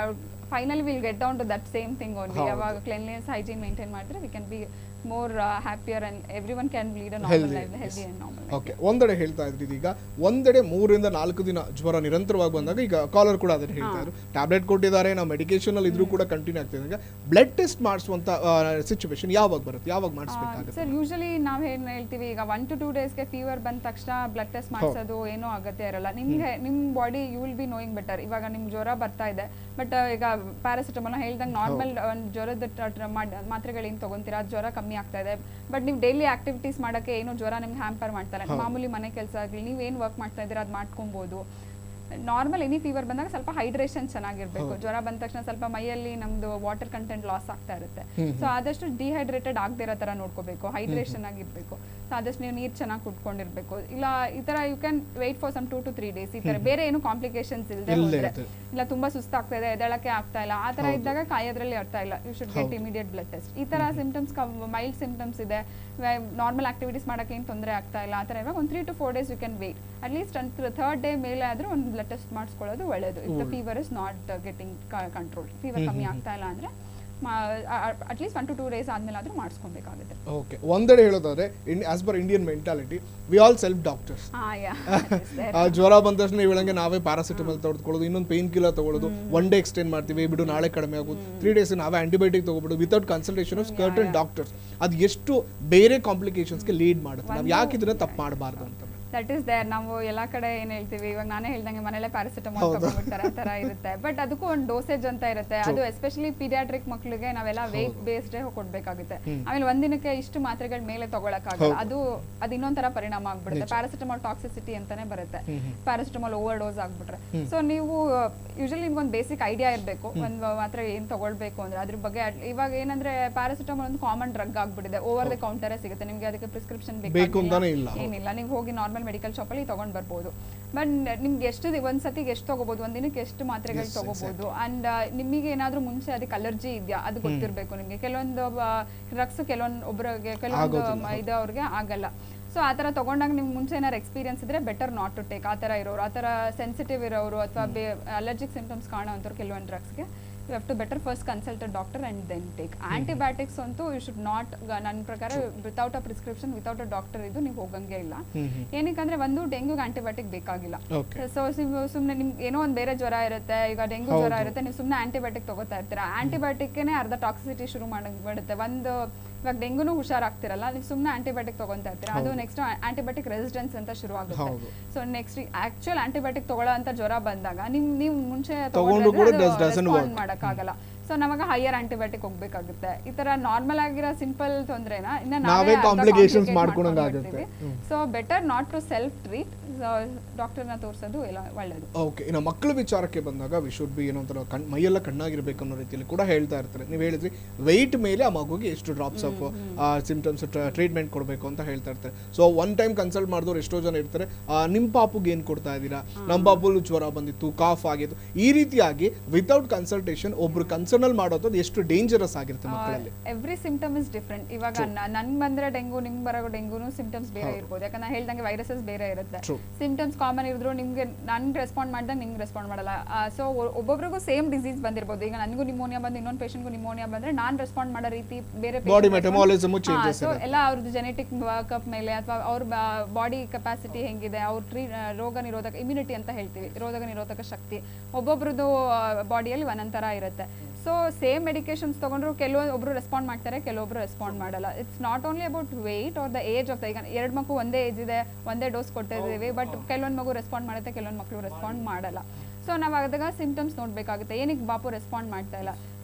finally will get down to that same thing only ಯಾವಾಗ ಕ್ಲೆನ್ಲಿನೆಸ್ ಹೈಜೀನ್ ಮೇಂಟೈನ್ ಮಾಡಿದ್ರೆ we can be more happier and every one can lead a normal Healthy, life healthy and normal okay ಒಂದೆಡೆ ಹೇಳ್ತಾ ಇದ್ರಿ ಈಗ ಒಂದೆಡೆ ಮೂರರಿಂದ ನಾಲ್ಕು ದಿನ ಜ್ವರ ನಿರಂತರವಾಗಿ ಬಂದಾಗ ಈಗ ಕಾಲರ್ ಕೂಡ ಅದನ್ನ ಹೇಳ್ತಾ ಇದ್ರು ಟ್ಯಾಬ್ಲೆಟ್ ಕೊಟ್ಟಿದ್ದಾರೆ ನಾವು ಮೆಡಿಕೇಶನ್ ಅಲ್ಲಿ ಇದ್ರೂ ಕೂಡ ಕಂಟಿನ್ಯೂ ಆಗ್ತಿದೆ ಈಗ ಬ್ಲಡ್ ಟೆಸ್ಟ್ ಮಾಡಿಸುವಂತ ಸಿಚುವೇಶನ್ ಯಾವಾಗ ಬರುತ್ತೆ ಯಾವಾಗ ಮಾಡಿಸ್ಬೇಕಾಗುತ್ತೆ ಸರ್ ಯೂಶಲಿ ನಾವು ಏನು ಹೇಳ್ತೀವಿ ಈಗ ಒನ್ ಟು ಟೂ ಡೇಸ್ಗೆ ಫೀವರ್ ಬಂದ ತಕ್ಷಣ ಬ್ಲಡ್ ಟೆಸ್ಟ್ ಮಾಡಿಸೋದು ಏನೂ ಅಗತ್ಯ ಇರಲ್ಲ ನಿಮಗೆ ನಿಮ್ಮ body you will be knowing better ಇವಾಗ ನಿಮ್ಗೆ ಜ್ವರ ಬರ್ತಾ ಇದೆ ಬಟ್ ಈಗ ಪ್ಯಾರಾಸಿಟಮಾಲ್ ಹೇಳ್ದಂಗೆ ನಾರ್ಮಲ್ ಒಂದು ಜ್ವರದ ಟ- ಟ- ಮಾಡ್- ಮಾತ್ರೆಗಳೇನು ತಗೊಂತೀರಾ ಅದು ಜ್ವರ ಕಮ್ಮಿ ಆಗ್ತಾ ಇದೆ ಬಟ್ ನೀವು ಡೈಲಿ ಆಕ್ಟಿವಿಟೀಸ್ ಮಾಡೋಕ್ಕೆ ಏನು ಜ್ವರ ನಿಮ್ಗೆ ಹ್ಯಾಂಪರ್ ಮಾಡ್ತಾರೆ ಮಾಮೂಲಿ ಮನೆ ಕೆಲಸ ಆಗಲಿ ನೀವು ಏನು ವರ್ಕ್ ಮಾಡ್ತಾ ಇದ್ದೀರಾ ಅದು ಮಾಡ್ಕೊಬೋದು ನಾರ್ಮಲ್ ಎನಿ ಫೀವರ್ ಬಂದಾಗ ಸ್ವಲ್ಪ ಹೈಡ್ರೇಷನ್ ಚೆನ್ನಾಗಿರ್ಬೇಕು ಜ್ವರ ಬಂದ ತಕ್ಷಣ ಸ್ವಲ್ಪ ಮೈಯಲ್ಲಿ ನಮ್ದು ವಾಟರ್ ಕಂಟೆಂಟ್ ಲಾಸ್ ಆಗ್ತಾ ಇರುತ್ತೆ ಸೊ ಆದಷ್ಟು ಡಿಹೈಡ್ರೇಟೆಡ್ ಆಗದೆ ಇರೋ ಥರ ನೋಡ್ಕೋಬೇಕು ಹೈಡ್ರೇಷನ್ ಆಗಿರ್ಬೇಕು ಸೊ ಆದಷ್ಟು ನೀವು ನೀರು ಚೆನ್ನಾಗಿ ಕುಟ್ಕೊಂಡಿರ್ಬೇಕು ಇಲ್ಲ ಈ ಥರ you can wait for some two to three days ಈ ಥರ ಬೇರೆ ಏನು ಕಾಂಪ್ಲಿಕೇಶನ್ಸ್ ಇಲ್ಲದೆ ಇಲ್ದೇ ಹೋದ್ರೆ ಇರುತ್ತೆ. ಇಲ್ಲ ತುಂಬಾ ಸುಸ್ತಾಗ್ತಾ ಇದೆ ಎದಳಕ್ಕೆ ಆಗ್ತಾ ಇಲ್ಲ ಆ ಥರ ಇದ್ದಾಗ ಕಾಯೋದ್ರಲ್ಲಿ ಅರ್ಥ ಇಲ್ಲ you should get immediate blood test ಈ ಥರ ಸಿಂಪ್ಟಮ್ಸ್ ಮೈಲ್ಡ್ ಸಿಂಪ್ಟಮ್ಸ್ ಇದೆ ನಾರ್ಮಲ್ ಆಕ್ಟಿವಿಟೀಸ್ ಮಾಡೋಕೆ ಏನು ತೊಂದರೆ ಆಗ್ತಾ ಇಲ್ಲ ಆ ಥರ ಇವಾಗ ಒಂದು three to four days you can wait at least third day ಮೇಲೆ ಆದರೂ ಒಂದು ಬ್ಲಡ್ ಟೆಸ್ಟ್ ಮಾಡಿಸ್ಕೊಳ್ಳೋದು ಒಳ್ಳೆಯದು if the fever is not getting control fever ಕಮ್ಮಿ ಆಗ್ತಾ ಇಲ್ಲ ಅಂದರೆ at least one to two days ಆದಮೇಲೆ ಆದರೂ ಮಾಡಿಸ್ಕೊಬೇಕಾಗುತ್ತೆ ಓಕೆ ಒಂದೆಡೆ ಹೇಳೋದಾದ್ರೆ as per Indian mentality we all self doctors ಹಾಂ ಯಾ ಆ ಜ್ವರ ಬಂದ ತಕ್ಷಣ ನೀವು ಹೇಳಂಗೆ ನಾವೇ ಪ್ಯಾರಾಸಿಟಮಲ್ ತೆಗೆದುಕೊಳ್ಳೋದು ಇನ್ನೊಂದು ಪೇನ್ ಕಿಲ್ಲರ್ ತಗೊಳ್ಳೋದು ಒನ್ ಡೇ ಎಕ್ಸ್ಟೆಂಡ್ ಮಾಡ್ತೀವಿ ಬಿಡು ನಾಳೆ ಕಡಿಮೆ ಆಗೋದು ತ್ರೀ ಡೇಸ್ ನಾವೇ ಆಂಟಿಬಯೋಟಿಕ್ ತಗೋಬಿಡು ವಿತೌಟ್ ಕನ್ಸಲ್ಟೇಷನ್ ಆಫ್ ಸ್ಕರ್ಟನ್ ಡಾಕ್ಟರ್ಸ್ ಅದು ಎಷ್ಟು ಬೇರೆ ಕಾಂಪ್ಲಿಕೇಶನ್ಸ್ಗೆ ಲೀಡ್ ಮಾಡುತ್ತೆ ನಾವು ಯಾಕೆ ಇದನ್ನ ತಪ್ಪು ಮಾಡಬಾರ್ದು ಅಂತ ದಟ್ ಈಸ್ ದೇರ್ ನಾವು ಎಲ್ಲ ಕಡೆ ಏನ್ ಹೇಳ್ತೀವಿ ಇವಾಗ ನಾನೇ ಹೇಳ್ದಂಗೆ ಮನೇಲೆ ಪ್ಯಾರಾಸಿಟಮಾಲ್ ತಗೊಂಡ್ಬಿಡ್ತಾರೆ ಆ ತರ ಇರುತ್ತೆ ಬಟ್ ಅದಕ್ಕೂ ಒಂದು ಡೋಸೇಜ್ ಅಂತ ಇರುತ್ತೆ ಅದು ಎಸ್ಪೆಷಲಿ ಪೀಡಿಯಾಟ್ರಿಕ್ ಮಕ್ಳಿಗೆ ನಾವೆಲ್ಲ ವೇಟ್ ಬೇಸ್ಡ್ ಕೊಡ್ಬೇಕಾಗುತ್ತೆ ಆಮೇಲೆ ಒಂದಿನಕ್ಕೆ ಇಷ್ಟು ಮಾತ್ರೆಗಳ ಮೇಲೆ ತಗೊಳಕ್ಕಾಗಲ್ಲ ಅದು ಅದು ಇನ್ನೊಂಥರ ಪರಿಣಾಮ ಆಗ್ಬಿಡುತ್ತೆ ಪ್ಯಾರಾಸಿಟಮಾಲ್ ಟಾಕ್ಸಿಸಿಟಿ ಅಂತಾನೆ ಬರುತ್ತೆ ಪ್ಯಾರಾಸಿಟಮಾಲ್ ಓವರ್ ಡೋಸ್ ಆಗ್ಬಿಟ್ರೆ ಸೊ ನೀವು ಯೂಶಲಿ ನಿಮ್ಗೆ ಒಂದು ಬೇಸಿಕ್ ಐಡಿಯಾ ಇರಬೇಕು ಒಂದು ಮಾತ್ರ ಏನ್ ತಗೊಳ್ಬೇಕು ಅಂದ್ರೆ ಅದ್ರ ಬಗ್ಗೆ at- ಇವಾಗ ಏನಂದ್ರೆ ಪ್ಯಾರಾಸಿಟಮಾಲ್ ಒಂದು ಕಾಮನ್ ಡ್ರಗ್ ಆಗ್ಬಿಟ್ಟಿದೆ ಓವರ್ ದ ಕೌಂಟರೇ ಸಿಗುತ್ತೆ ನಿಮ್ಗೆ ಅದಕ್ಕೆ ಪ್ರಿಸ್ಕ್ರಿಪ್ಷನ್ ಬೇಕು ಅಂತಾನೆ ಇಲ್ಲ. ಏನಿಲ್ಲ ನೀವು ಹೋಗಿ ನಾರ್ಮಲ್ ಮೆಡಿಕಲ್ ಶಾಪಲ್ಲಿ ತಗೊಂಡ್ ಬರ್ಬೋದು ಬಟ್ ನಿಮ್ಗೆ ಎಷ್ಟು ದಿ- ಒಂದ್ ಸತಿಗೆ ಎಷ್ಟು ತಗೋಬಹುದು ಒಂದ್ ದಿನಕ್ಕೆ ಎಷ್ಟು ಮಾತ್ರೆಗಳು ತಗೋಬಹುದು ಅಂಡ್ ನಿಮಗೆ ಏನಾದ್ರೂ ಮುಂಚೆ ಅದಕ್ಕೆ ಅಲರ್ಜಿ ಇದೆಯಾ ಅದು ಗೊತ್ತಿರಬೇಕು ನಿಮಗೆ ಕೆಲವೊಂದು ಡ್ರಗ್ಸ್ ಕೆಲವೊಂದು ಒಬ್ಬರಿಗೆ ಕೆಲವೊಂದು ಇದವ್ರಿಗೆ ಆಗಲ್ಲ ಸೊ ಆ ಥರ ತೊಗೊಂಡಾಗ ನಿಮ್ಗೆ ಮುಂಚೆ ಏನಾರು ಎಕ್ಸ್ಪೀರಿಯನ್ಸ್ ಇದ್ರೆ ಬೆಟರ್ ನಾಟ್ ಟು ಟೇಕ್ ಆ ಥರ ಇರೋರು ಆ ಥರ ಸೆನ್ಸಿಟಿವ್ ಇರೋರು ಅಥವಾ ಬೇ ಅಲರ್ಜಿಕ್ ಸಿಂಪ್ಟಮ್ಸ್ ಕಾಣೋಂಥವ್ರು ಕೆಲವೊಂದು ಡ್ರಗ್ಸ್ಗೆ you have to better first consult a doctor and then take antibiotics ಅಂತೂ ಯು ಶುಡ್ ನಾಟ್ ನನ್ನ ಪ್ರಕಾರ without a prescription without a doctor ಇದು ನೀವು ಹೋಗಂಗೆ ಇಲ್ಲ ಏನಕ್ಕಂದ್ರೆ ಒಂದು ಡೆಂಗ್ಯೂಗೆ ಆಂಟಿಬಯೋಟಿಕ್ ಬೇಕಾಗಿಲ್ಲ Okay. ಸೊ ಸುಮ್ಮನೆ ನಿಮ್ಗೆ ಏನೋ ಒಂದು ಬೇರೆ ಜ್ವರ ಇರುತ್ತೆ ಈಗ ಡೆಂಗು ಜ್ವರ ಇರುತ್ತೆ ನೀವು ಸುಮ್ಮನೆ ಆಂಟಿಬಯೋಟಿಕ್ ತಗೋತಾ ಇರ್ತೀರಾ ಆಂಟಿಬಯೋಟಿಕ್ಗೆ ಅರ್ಧ ಟಾಕ್ಸಿಸಿಟಿ ಶುರು ಮಾಡಿಬಿಡುತ್ತೆ ಒಂದು ಇವಾಗ ಡೆಂಗುನು ಹುಷಾರಾಗ್ತಿರಲ್ಲ ನೀವು ಸುಮ್ಮನೆ ಆಂಟಿಬಯೋಟಿಕ್ ತಗೊಂತಾ ಇರ್ತೀರಾ ಅದು ನೆಕ್ಸ್ಟ್ ಆಂಟಿಬಯೋಟಿಕ್ ರೆಸಿಸ್ಟೆನ್ಸ್ ಅಂತ ಶುರು ಆಗುತ್ತೆ ಹೌದು. ಸೊ ನೆಕ್ಸ್ಟ್ ಆಕ್ಚುಯಲ್ ಆಂಟಿಬಯೋಟಿಕ್ ತಗೊಳ್ಳೋ ಅಂತ ಜ್ವರ ಬಂದಾಗ ನಿಮ್ ನೀವು ಮುಂಚೆ ತಗೊಂಡ್ರು ಕೂಡ does- doesn't work. ರೆಸ್ಪಾಂಡ್ ಮಾಡೋಕ್ಕಾಗಲ್ಲ ಸೊ ನಮಗೆ ಹೈಯರ್ ಆಂಟಿಬಯೋಟಿಕ್ ಹೋಗ್ಬೇಕಾಗುತ್ತೆ ಈ ತರ ನಾರ್ಮಲ್ ಆಗಿರೋ ಸಿಂಪಲ್ ತೊಂದ್ರೆನ ಇನ್ನ ನಾವೇ complications ಮಾಡ್ಕೊಳಂಗ್ ಆಗುತ್ತೆ. So better not to self treat ಡಾಕ್ಟರ್ನ ತೋರಿಸೋದು ಎಲ್ಲ ಒಳ್ಳೇದು ಓಕೆ ಇನ್ನು ಮಕ್ಕಳ ವಿಚಾರಕ್ಕೆ ಬಂದಾಗ ವಿ ಶುಡ್ ಬಿ ಏನೋ ಒಂಥರ ಕಣ್ ಮೈಯೆಲ್ಲ ಕಣ್ಣಾಗಿರ್ಬೇಕು ಅನ್ನೋ ರೀತಿಯಲ್ಲಿ ಕೂಡ ಹೇಳ್ತಾ ಇರ್ತಾರೆ ನೀವು ಹೇಳಿದ್ರಿ ವೆಯ್ಟ್ ಮೇಲೆ ಆ ಮಗುಗೆ ಎಷ್ಟು ಡ್ರಾಪ್ಸ್ ಆಫ್ ಸಿಂಪ್ಟಮ್ಸ್ ಟ್ರೀಟ್ಮೆಂಟ್ ಕೊಡಬೇಕು ಅಂತ ಹೇಳ್ತಾ ಇರ್ತಾರೆ ಸೊ ಒನ್ ಟೈಮ್ ಕನ್ಸಲ್ಟ್ ಮಾಡಿದವ್ರು ಎಷ್ಟೋ ಜನ ಇರ್ತಾರೆ ಆ, ನಿಮ್ಮ ಪಾಪುಗೆ ಏನು ಕೊಡ್ತಾ ಇದ್ದೀರಾ ನಮ್ಮ ಪಾಪುಲು ಜ್ವರ ಬಂದಿತ್ತು ಕಾಫ್ ಆಗಿತ್ತು ಈ ರೀತಿಯಾಗಿ ವಿತೌಟ್ ಕನ್ಸಲ್ಟೇಷನ್ ಒಬ್ರು ಕನ್ಸರ್ನಲ್ ಮಾಡೋದು ಎಷ್ಟು ಡೇಂಜರಸ್ ಆಗಿರುತ್ತೆ ಮಕ್ಕಳಲ್ಲಿ ಎವ್ರಿ ಸಿಂಪ್ಟಮ್ ಇಸ್ ಡಿಫ್ರೆಂಟ್ ಇವಾಗ ನನ್ ಬಂದ್ರೆ ಡೆಂಗು ನಿಮ್ಗೆ ಬರೋ ಡೆಂಗುನು ಸಿಂಪ್ಟಮ್ಸ್ ಬೇರೆ ಇರ್ಬೋದು ಯಾಕಂದ್ರೆ ಹೇಳ್ದಂಗೆ ವೈರಸಸ್ ಬೇರೆ ಇರುತ್ತೆ True. ಸಿಂಪ್ಟಮ್ಸ್ ಕಾಮನ್ ಇದ್ರು ನಿಮ್ಗೆ ನನ್ ರೆಸ್ಪಾಂಡ್ ಮಾಡ್ದಾಗ ನಿಮ್ಗೆ ರೆಸ್ಪಾಂಡ್ ಮಾಡಲ್ಲ ಸೊ ಒಬ್ಬೊಬ್ರಿಗೂ ಸೇಮ್ ಡಿಸೀಸ್ ಬಂದಿರ್ಬೋದು ಈಗ ನನಗೂ ನಿಮೋನಿಯಾ ಬಂದು ಇನ್ನೊಂದು ಪೇಷಂಟ್ಗೂ ನಿಮೋನಿಯಾ ಬಂದ್ರೆ ನಾನ್ ರೆಸ್ಪಾಂಡ್ ಮಾಡೋ ರೀತಿ ಬೇರೆ ಬಾಡಿ ಮೆಟಮಾಲಿಸಮ್ ಚೇಂಜಸ್ ಸೊ ಎಲ್ಲ ಅವ್ರದ್ದು ಜೆನೆಟಿಕ್ ವರ್ಕಪ್ ಮೇಲೆ ಅಥವಾ ಅವ್ರ ಬಾಡಿ ಕೆಪಾಸಿಟಿ ಹೆಂಗಿದೆ ಅವ್ರ ಟ್ರೀ ರೋಗ ನಿರೋಧಕ ಇಮ್ಯುನಿಟಿ ಅಂತ ಹೇಳ್ತೀವಿ ರೋಗ ನಿರೋಧಕ ಶಕ್ತಿ ಒಬ್ಬೊಬ್ರದ್ದು ಬಾಡಿಯಲ್ಲಿ ಒಂದೊಂಥರ ಇರುತ್ತೆ ಸೊ ಸೇಮ್ ಮೆಡಿಕೇಶನ್ಸ್ ತಗೊಂಡ್ರು ಕೆಲವೊಂದು ಒಬ್ರು ರೆಸ್ಪಾಂಡ್ ಮಾಡ್ತಾರೆ ಕೆಲವೊಬ್ರು ರೆಸ್ಪಾಂಡ್ ಮಾಡಲ್ಲ it's not only about weight or the age of the ಈಗ ಎರಡು ಮಗು ಒಂದೇ ಏಜ್ ಇದೆ ಒಂದೇ ಡೋಸ್ ಕೊಡ್ತಾ ಇದ್ದೀವಿ ಬಟ್ ಕೆಲವೊಂದು ಮಗು ರೆಸ್ಪಾಂಡ್ ಮಾಡುತ್ತೆ ಕೆಲವೊಂದು ಮಕ್ಕಳು ರೆಸ್ಪಾಂಡ್ ಮಾಡಲ್ಲ ಸೊ ನಾವು ಅದಾಗ ಸಿಂಪ್ಟಮ್ಸ್ ನೋಡಬೇಕಾಗುತ್ತೆ ಏನಕ್ಕೆ ಬಾಪು ರೆಸ್ಪಾಂಡ್ ಮಾಡ್ತಾ ಇಲ್ಲ